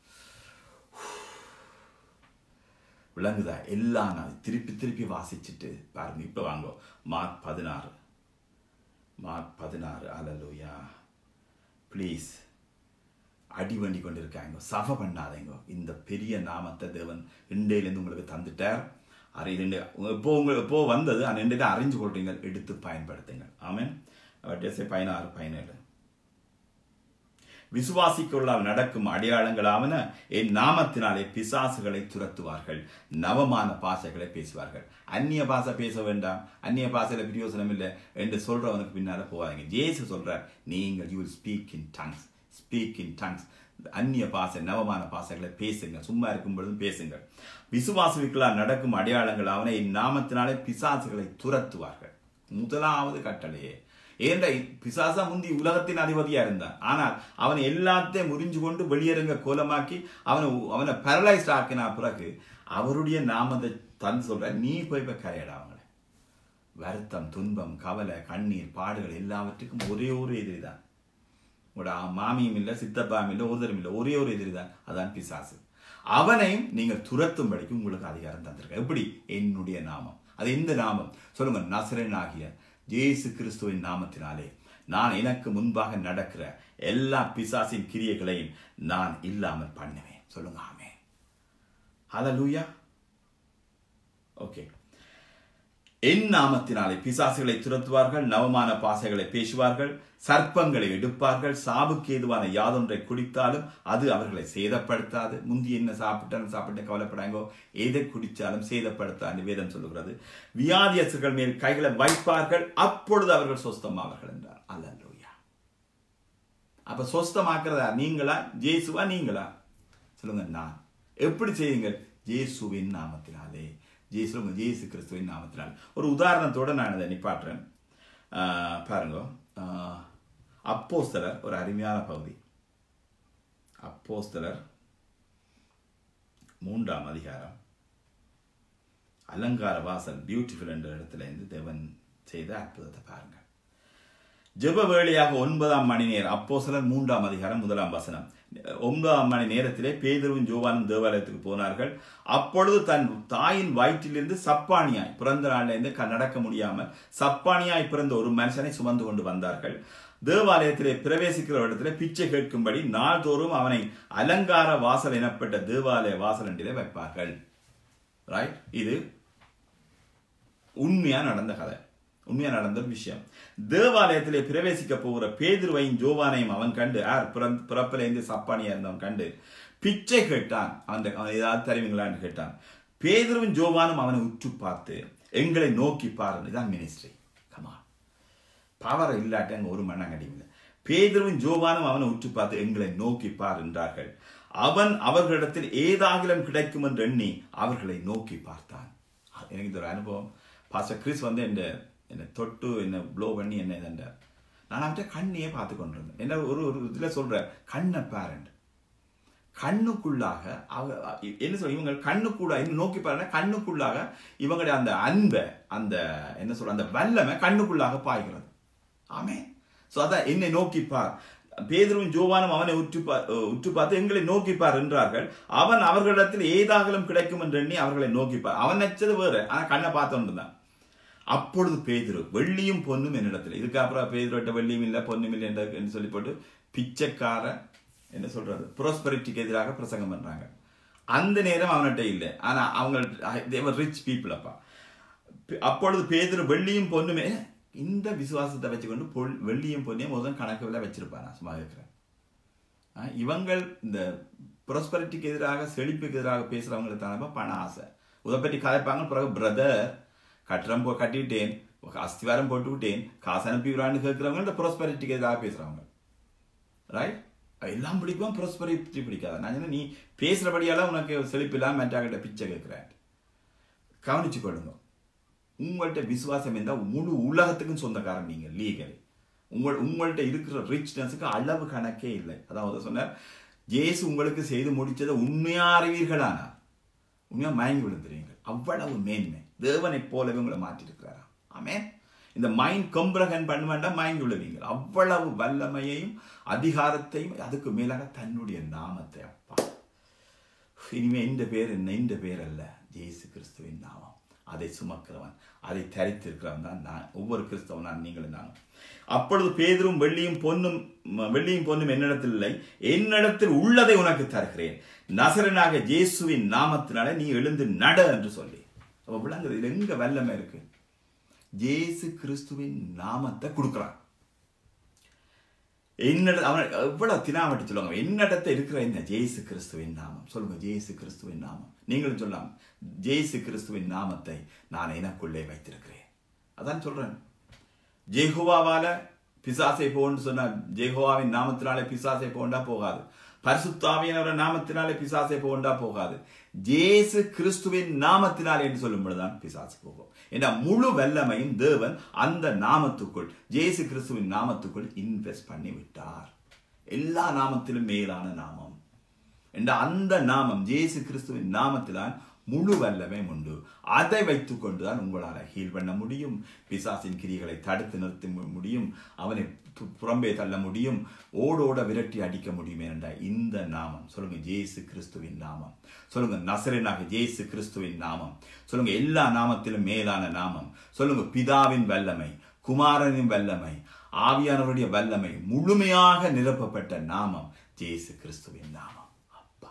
விளங்குதா எல்லா நாள் திருப்பி திருப்பி வாசிச்சுட்டு பாருங்க இப்ப வாங்க மார்க் பதினாறு மார்க் பதினாறு அலலுயா ப்ளீஸ் அடி பண்ணி கொண்டிருக்காங்க சஃப பண்ணாதீங்க இந்த பெரிய நாமத்தை தேவன் இண்டையிலேருந்து உங்களுக்கு தந்துட்டார் அரை ரெண்டு இப்போ உங்களுக்கு இப்போ வந்தது அந்த ரெண்டு அறிஞ்சு கொள்றீங்க எடுத்து பயன்படுத்துங்க ஆமென் அவற்றை பதினாறு பதினேழு விசுவாசிக்குள்ளால் நடக்கும் அடையாளங்களாவன என் நாமத்தினாலே பிசாசுகளை துரத்துவார்கள் நவமான பாசைகளை பேசுவார்கள் அந்நிய பாசை பேச வேண்டாம் அந்நிய பாசையில பிரயோசனம் இல்லை என்று சொல்றவனுக்கு பின்னால போவாங்க ஜேசு சொல்றார் நீங்கள் you speak in tongues speak in tongues அந்நிய பாசை நவமான பாசைகளை பேசுங்க சும்மா இருக்கும் பொழுதும் பேசுங்க விசுவாசிக்கலால் நடக்கும் அடையாளங்களாவன என் நாமத்தினாலே பிசாசுகளை துரத்துவார்கள் முதலாவது கட்டளையே ஏன்ற பிசாசா முந்தி உலகத்தின் அதிபதியா இருந்தான் ஆனால் அவனை எல்லாத்தையும் முறிஞ்சு கொண்டு வெளியரங்க கோலமாக்கி அவனை அவனை பேரலைஸ்ட் ஆக்கின பிறகு அவருடைய நாமத்தை தன் சொல்ற நீ போய் போய் கரையடா அவங்கள வருத்தம் துன்பம் கவலை கண்ணீர் பாடுகள் எல்லாவற்றுக்கும் ஒரே ஒரு எதிரி தான் உங்களோட மாமியும் இல்லை சித்தப்பாவும் இல்லை ஒருத்தரும் இல்லை ஒரே ஒரு எதிரி தான் அதான் பிசாசு அவனையும் நீங்கள் துரத்தும்படிக்கு உங்களுக்கு அதிகாரம் தந்திருக்க எப்படி என்னுடைய நாமம் அது எந்த நாமம் சொல்லுங்க நசரன் ஆகிய ஜேசு கிறிஸ்துவின் நாமத்தினாலே நான் எனக்கு முன்பாக நடக்கிற எல்லா பிசாசின் கிரியைகளையும் நான் இல்லாமல் பண்ணுவேன் சொல்லுங்க ஆமே ஹalleluya ஓகே என் நாமத்தினாலே பிசாசுகளை துரத்துவார்கள் நவமான பாசைகளை பேசுவார்கள் சர்ப்பங்களை எடுப்பார்கள் சாவுக்கு ஏதுவான யாதொன்றை குடித்தாலும் அது அவர்களை சேதப்படுத்தாது முந்தி என்ன சாப்பிட்டாலும் சாப்பிட்டு கவலைப்படாங்கோ எதை குடித்தாலும் சேதப்படுத்தாது வேதம் சொல்லுகிறது வியாதியஸ்தர்கள் மேல் கைகளை வைப்பார்கள் அப்பொழுது அவர்கள் சொஸ்தமாவார்கள் என்றார் அல்லல்லூயா அப்ப சொஸ்தமாக்குறதா நீங்களா ஜேசுவா நீங்களா சொல்லுங்க நான் எப்படி செய்யுங்கள் ஜேசுவின் நாமத்தினாலே ஜேசு ஜேசு கிறிஸ்துவின் நாமத்தினால் ஒரு உதாரணத்தோட நான் இதை நிப்பாட்டுறேன் ஆஹ் பாருங்க ஆஹ் அப்போஸ்தலர் ஒரு அருமையான பகுதி அப்போஸ்தலர் மூன்றாம் அதிகாரம் அலங்கார வாசல் பியூட்டிஃபுல் என்ற இடத்துல இருந்து தேவன் செய்த அற்புதத்தை பாருங்க ஜெப வேளையாக ஒன்பதாம் மணி நேரம் அப்போ சிலர் மூன்றாம் அதிகாரம் முதலாம் வசனம் ஒன்பதாம் மணி நேரத்திலே பேதரும் ஜோவானும் தேவாலயத்துக்கு போனார்கள் அப்பொழுது தன் தாயின் வயிற்றிலிருந்து சப்பானியாய் பிறந்த நாள்ல இருந்து க- நடக்க முடியாமல் சப்பானியாய் பிறந்த ஒரு மனுஷனை சுமந்து கொண்டு வந்தார்கள் தேவாலயத்திலே பிரவேசிக்கிற இடத்திலே பிச்சை கேட்கும்படி நாள்தோறும் அவனை அலங்கார வாசல் எனப்பட்ட தேவாலய வாசல் என்றிலே வைப்பார்கள் ரைட் இது உண்மையா நடந்த கதை உண்மையா நடந்த ஒரு விஷயம் தேவாலயத்திலே பிரவேசிக்க போகிற பேதுருவையும் ஜோவானையும் அவன் கண்டு யார் பிறந்த- பிறப்பிலேந்து சப்பானியா இருந்தவன் கண்டு பிச்சை கேட்டான் அவன் அவன் ஏதாவது தருவீங்களான்னு கேட்டான் பேதுருவும் ஜோவானும் அவனை உற்று பார்த்து எங்களை நோக்கி பாருன்னு இதான் மினிஸ்ட்ரி கமா பவர் இல்லாட்டி அங்க ஒரு மண்ணாங்கடி இல்லை பேதுருவும் ஜோவானும் அவனை உற்று பார்த்து எங்களை நோக்கி பார் என்றார்கள் அவன் அவர்களிடத்தில் ஏதாகிலும் கிடைக்கும் என்று எண்ணி அவர்களை நோக்கி பார்த்தான் எனக்கு இது ஒரு அனுபவம் பாஸ்டர் கிறிஸ் வந்து என்ன என்னை தொட்டு என்னை ப்ளோ பண்ணி என்ன இதண்டார் நான் அவன்கிட்ட கண்ணையே பார்த்து கொண்டிருந்தேன் என்ன ஒரு ஒரு இதில் சொல்ற கண்ணை பேரண்ட் கண்ணுக்குள்ளாக அவ என்ன சொல்ற இவங்க கண்ணுக்குள்ள இன்னும் நோக்கி பாருங்க கண்ணுக்குள்ளாக இவங்களுடைய அந்த அன்பை அந்த என்ன சொல்ற அந்த வல்லமை கண்ணுக்குள்ளாக பாய்கிறது ஆமே சோ அதான் என்னை நோக்கி பார் பேதுருவும் ஜோவானும் அவனை உற்று பா- உற்று பார்த்து எங்களை நோக்கிப்பார் என்றார்கள் அவன் அவர்களிடத்தில் ஏதாகலும் கிடைக்கும் என்று எண்ணி அவர்களை நோக்கிப்பார் அவன் நினைச்சது வேற ஆனா கண்ணை பார்த்து தான் அப்பொழுது பேதுரு வெள்ளியும் பொன்னும் என்னிடத்தில் இதுக்கு அப்புறம் பேதுருட்ட வெள்ளியும் இல்லை பொன்னும் இல்லை என்று என்று சொல்லி போட்டு பிச்சைக்கார என்ன சொல்றது ப்ரோஸ்பரிட்டிக்கு எதிராக பிரசங்கம் பண்றாங்க அந்த நேரம் அவன்கிட்ட இல்லை ஆனா அவங்க தேவர் ரிச் பீப்புள் அப்பா பி- அப்பொழுது பேதுரு வெள்ளியும் பொண்ணுமே இந்த விசுவாசத்தை வச்சுக்கொண்டு பொல் வெள்ளியும் பொண்ணையும் முதல் கணக்குல வச்சிருப்பான் சும்மா இருக்கிறேன் ஆ, இவங்கள் இந்த ப்ராஸ்பரிட்டிக்கு எதிராக செழிப்புக்கு எதிராக பேசுறவங்களுக்கு தானே பண ஆசை உதப்பட்டி கதைப்பாங்க பிறகு பிரதர் கட்டடம் போ கட்டிவிட்டேன் அஸ்திவாரம் போட்டு விட்டேன் காசு அனுப்பி விடான்னு கேட்கிறவங்க இந்த ப்ராஸ்பரிட்டிக்கு எதிராக பேசுறவங்க ரைட் எல்லாம் பிடிக்கும் ப்ராஸ்பரிட்டி பிடிக்காது நான் சொன்னேன், நீ பேசுறபடியால உனக்கு செழிப்பு இல்லாம மென்டாகிட்ட பிச்சை கேட்கிறேன் கவனிச்சு கொள்ளுங்க உங்கள்கிட்ட விசுவாசம் இருந்தால் முழு உலகத்துக்கும் சொந்தக்காரன் நீங்க லீகலி உங்கள் உங்கள்கிட்ட இருக்கிற ரிச்னஸுக்கு அளவு கணக்கே இல்லை அதாவது சொன்னார் ஜேசு உங்களுக்கு செய்து முடிச்சதை உண்மையா அறிவீர்களானா உண்மையா மயங்கி விழுந்துருவீங்க அவ்வளவு மேன்மை தேவனைப் போலவே உங்களை மாற்றிருக்கிறாரா ஆமென் இந்த மைண்ட் கம்ப்ரகன் பண்ண வேண்டாம் மயங்கி விழுவீங்க அவ்வளவு வல்லமையையும் அதிகாரத்தையும் அதுக்கு மேலாக தன்னுடைய நாமத்தை அப்பா இனிமே இந்த பேர் என்ன இந்த பேர் அல்ல இயேசு கிறிஸ்துவின் நாமம் அதை சுமக்கிறவன் அதை தரித்திருக்கிறவன் தான் நான் ஒவ்வொரு கிறிஸ்தவன் நான் நீங்களும் நான் அப்பொழுது பேதரும் வெள்ளியும் பொன்னும் ம- வெள்ளியும் பொன்னும் என்னிடத்தில் இல்லை என்னிடத்தில் உள்ளதை உனக்கு தருகிறேன் நசரனாக இயேசுவின் நாமத்தினால நீ எழுந்து நட என்று சொல்லி அப்ப விளங்குது இதுல எங்க வல்லமை இருக்கு இயேசு கிறிஸ்துவின் நாமத்தை கொடுக்குறான் என்னிட அவன் எவ்வளவு தினாவட்டி சொல்லுவாங்க என்னிடத்தை இருக்கிற இந்த ஜேசு கிறிஸ்துவின் நாமம் சொல்லுங்க ஜேசு கிறிஸ்துவின் நாமம் நீங்களும் சொல்லலாம் ஜேசு கிறிஸ்துவின் நாமத்தை நான் எனக்குள்ளே வைத்திருக்கிறேன் அதான் சொல்றேன் ஜெகோவாவால பிசாசை போன்னு சொன்னா ஜெகோவாவின் நாமத்தினாலே பிசாசை போண்டா போகாது பரிசுத்தாவியனவர நாமத்தினாலே பிசாசை போண்டா போகாது ஜேசு கிறிஸ்துவின் நாமத்தினாலே என்று சொல்லும் பொழுதுதான் பிசாசு போகும் ஏன்னா முழு வல்லமையும் தேவன் அந்த நாமத்துக்குள் ஜேசு கிறிஸ்துவின் நாமத்துக்குள் இன்வெஸ்ட் பண்ணி விட்டார் எல்லா நாமத்திலும் மேலான நாமம் என்ற அந்த நாமம் ஜேசு கிறிஸ்துவின் நாமத்திலான் முழு வல்லமை உண்டு அதை வைத்துக்கொண்டு தான் உங்களால் ஹீல் பண்ண முடியும் பிசாசின் கிரிகளை தடுத்து நிறுத்த மு- முடியும் அவனை து- புறம்பே தள்ள முடியும் ஓடோட விரட்டி அடிக்க முடியும் என்ற இந்த நாமம் சொல்லுங்க ஜேசு கிறிஸ்துவின் நாமம் சொல்லுங்க நசரனாக ஜேசு கிறிஸ்துவின் நாமம் சொல்லுங்க எல்லா நாமத்திலும் மேலான நாமம் சொல்லுங்க பிதாவின் வல்லமை குமாரனின் வல்லமை ஆவியானவருடைய வல்லமை முழுமையாக நிரப்பப்பட்ட நாமம் ஜேசு கிறிஸ்துவின் நாமம் அப்பா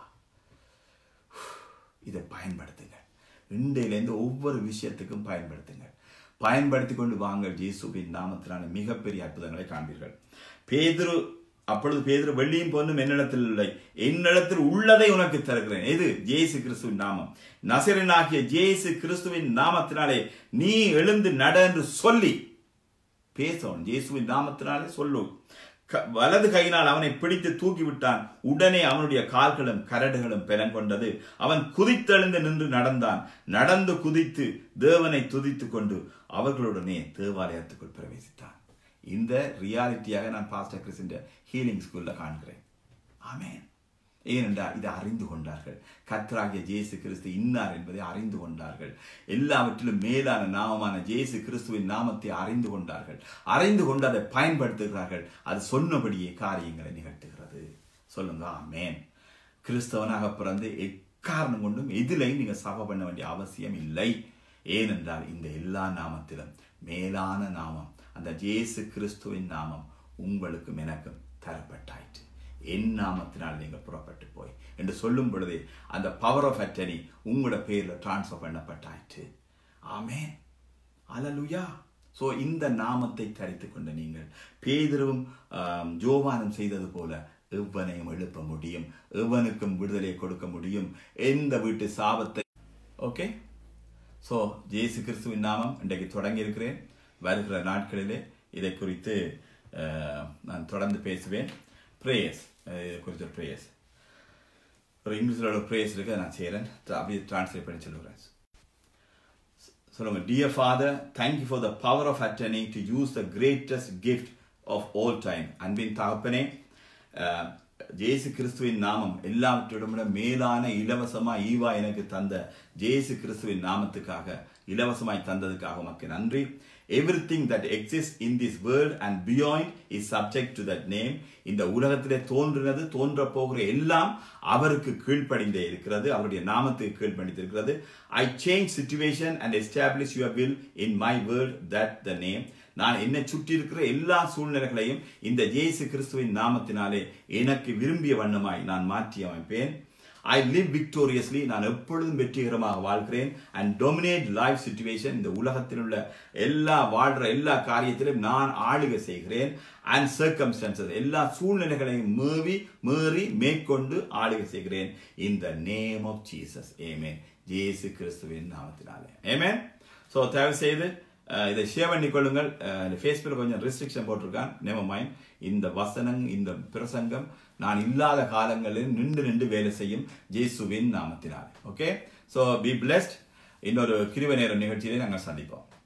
இதை பயன்படுத்துங்க இன்றையிலேருந்து ஒவ்வொரு விஷயத்துக்கும் பயன்படுத்துங்க பயன்படுத்தி கொண்டு வாங்கள் இயேசுவின் நாமத்தினால மிகப்பெரிய அற்புதங்களை காண்பீர்கள் பேதுரு அப்பொழுது பேதுரு வெள்ளியும் பொன்னும் என்னிடத்தில் இல்லை என்னிடத்தில் உள்ளதை உனக்கு தருகிறேன் எது ஜேசு கிறிஸ்துவின் நாமம் நசரனாகிய ஜேசு கிறிஸ்துவின் நாமத்தினாலே நீ எழுந்து நட என்று சொல்லி பேசணும் இயேசுவின் நாமத்தினாலே சொல்லு க- வலது கையினால் அவனை பிடித்து தூக்கி விட்டான் உடனே அவனுடைய கால்களும் கரடுகளும் பெலன் கொண்டது அவன் குதித்தெழுந்து நின்று நடந்தான் நடந்து குதித்து தேவனை துதித்துக் கொண்டு அவர்களுடனே தேவாலயத்துக்குள் பிரவேசித்தான் இந்த ரியாலிட்டியாக நான் பாஸ்டர் கிறிஸ்டின் ஹீலிங் ஸ்கூல்ல காண்கிறேன் ஆமென் ஏனென்றால் இதை அறிந்து கொண்டார்கள் கர்த்தராகிய ஜேசு கிறிஸ்து இன்னார் என்பதை அறிந்து கொண்டார்கள் எல்லாவற்றிலும் மேலான நாமமான ஜேசு கிறிஸ்துவின் நாமத்தை அறிந்து கொண்டார்கள் அறிந்து கொண்டு அதை பயன்படுத்துகிறார்கள் அது சொன்னபடியே காரியங்களை நிகழ்த்துகிறது சொல்லுங்க ஆமென் கிறிஸ்தவனாக பிறந்து எக்காரணம் கொண்டும் எதிலையும் நீங்க சபை பண்ண வேண்டிய அவசியம் இல்லை ஏனென்றால் இந்த எல்லா நாமத்திலும் மேலான நாமம் அந்த ஜேசு கிறிஸ்துவின் நாமம் உங்களுக்கும் எனக்கும் தரப்பட்டாயிற்று என் நாமத்தினால் நீங்கள் புறப்பட்டு போய் என்று சொல்லும் பொழுதே அந்த பவர் ஆஃப் அட்டனி உங்களோட பேர்ல டிரான்ஸ்ஃபர் பண்ணப்பட்டாயிற்று ஆமென் அலலுயா சோ இந்த நாமத்தை தரித்துக் கொண்ட நீங்கள் பேதரும் ஆம், ஜோவானும் செய்தது போல எவ்வனையும் எழுப்ப முடியும் எவனுக்கும் விடுதலை கொடுக்க முடியும் எந்த வீட்டு சாபத்தை ஓகே ஸோ ஜேசு கிறிஸ்துவின் நாமம் இன்றைக்கு தொடங்கி இருக்கிறேன் வருகிற நாட்களிலே இதை குறித்து அஹ், நான் தொடர்ந்து பேசுவேன் ப்ரேயர்ஸ் இதை குறித்த ப்ரேயர்ஸ் ஒரு இங்கிலீஷில் ஒரு ப்ரேயர்ஸ் இருக்கு அதை நான் செய்கிறேன் அப்படியே டிரான்ஸ்லேட் பண்ணி சொல்லுகிறேன் சொல்லுங்க dear Father thank you for the power of attorney to use the greatest gift of all time அன்பின் தகப்பனே அஹ், ஜேசு கிறிஸ்துவின் நாமம் எல்லாவற்றோடும் விட மேலான இலவசமா ஈவா எனக்கு தந்த ஜேசு கிறிஸ்துவின் நாமத்துக்காக இலவசமாய் தந்ததுக்காக உமக்கு நன்றி everything that exist in this world and beyond is subject to that name இந்த உலகத்திலே தோன்றினது தோன்ற போகிற எல்லாம் அவருக்கு கீழ்ப்படிந்தே இருக்கிறது அவருடைய நாமத்துக்கு கீழ்ப்படிந்திருக்கிறது I change situation and establish your will in my world that the name நான் என்னை சுற்றி இருக்கிற எல்லா சூழ்நிலைகளையும் இந்த இயேசு கிறிஸ்துவின் நாமத்தினாலே எனக்கு விரும்பிய வண்ணமாய் நான் மாற்றி அமைப்பேன் ஐ லிவ் விக்டோரியஸ்லி நான் எப்பொழுதும் வெற்றிகரமாக வாழ்கிறேன் அண்ட் டொமினேட் லைஃப் சுச்சுவேஷன் இந்த உலகத்தில் உள்ள எல்லா வாழ்ற எல்லா காரியத்திலும் நான் ஆளுகை செய்கிறேன் அண்ட் சர்க்கம்ஸ்டன்சஸ் எல்லா சூழ்நிலைகளையும் மீறி மீறி மேற்கொண்டு ஆளுகை செய்கிறேன் இந்த நேம் ஆஃப் ஜீசஸ் ஏமேன் ஜேசு கிறிஸ்துவின் நாமத்தினாலே ஏமேன் ஸோ தயவு செய்து அஹ், இதை ஷேர் பண்ணி கொள்ளுங்கள் ஃபேஸ்புக்கில் கொஞ்சம் ரெஸ்ட்ரிக்ஷன் போட்டிருக்கான் நேம மைண்ட் இந்த வசனம் இந்த பிரசங்கம் நான் இல்லாத காலங்களில் நின்று நின்று வேலை செய்யும் ஜேசுவின் நாமத்தினாலே ஓகே ஸோ பி பிளெஸ்ட் இன்னொரு கிருவ நேர நிகழ்ச்சியிலே நாங்கள் சந்திப்போம்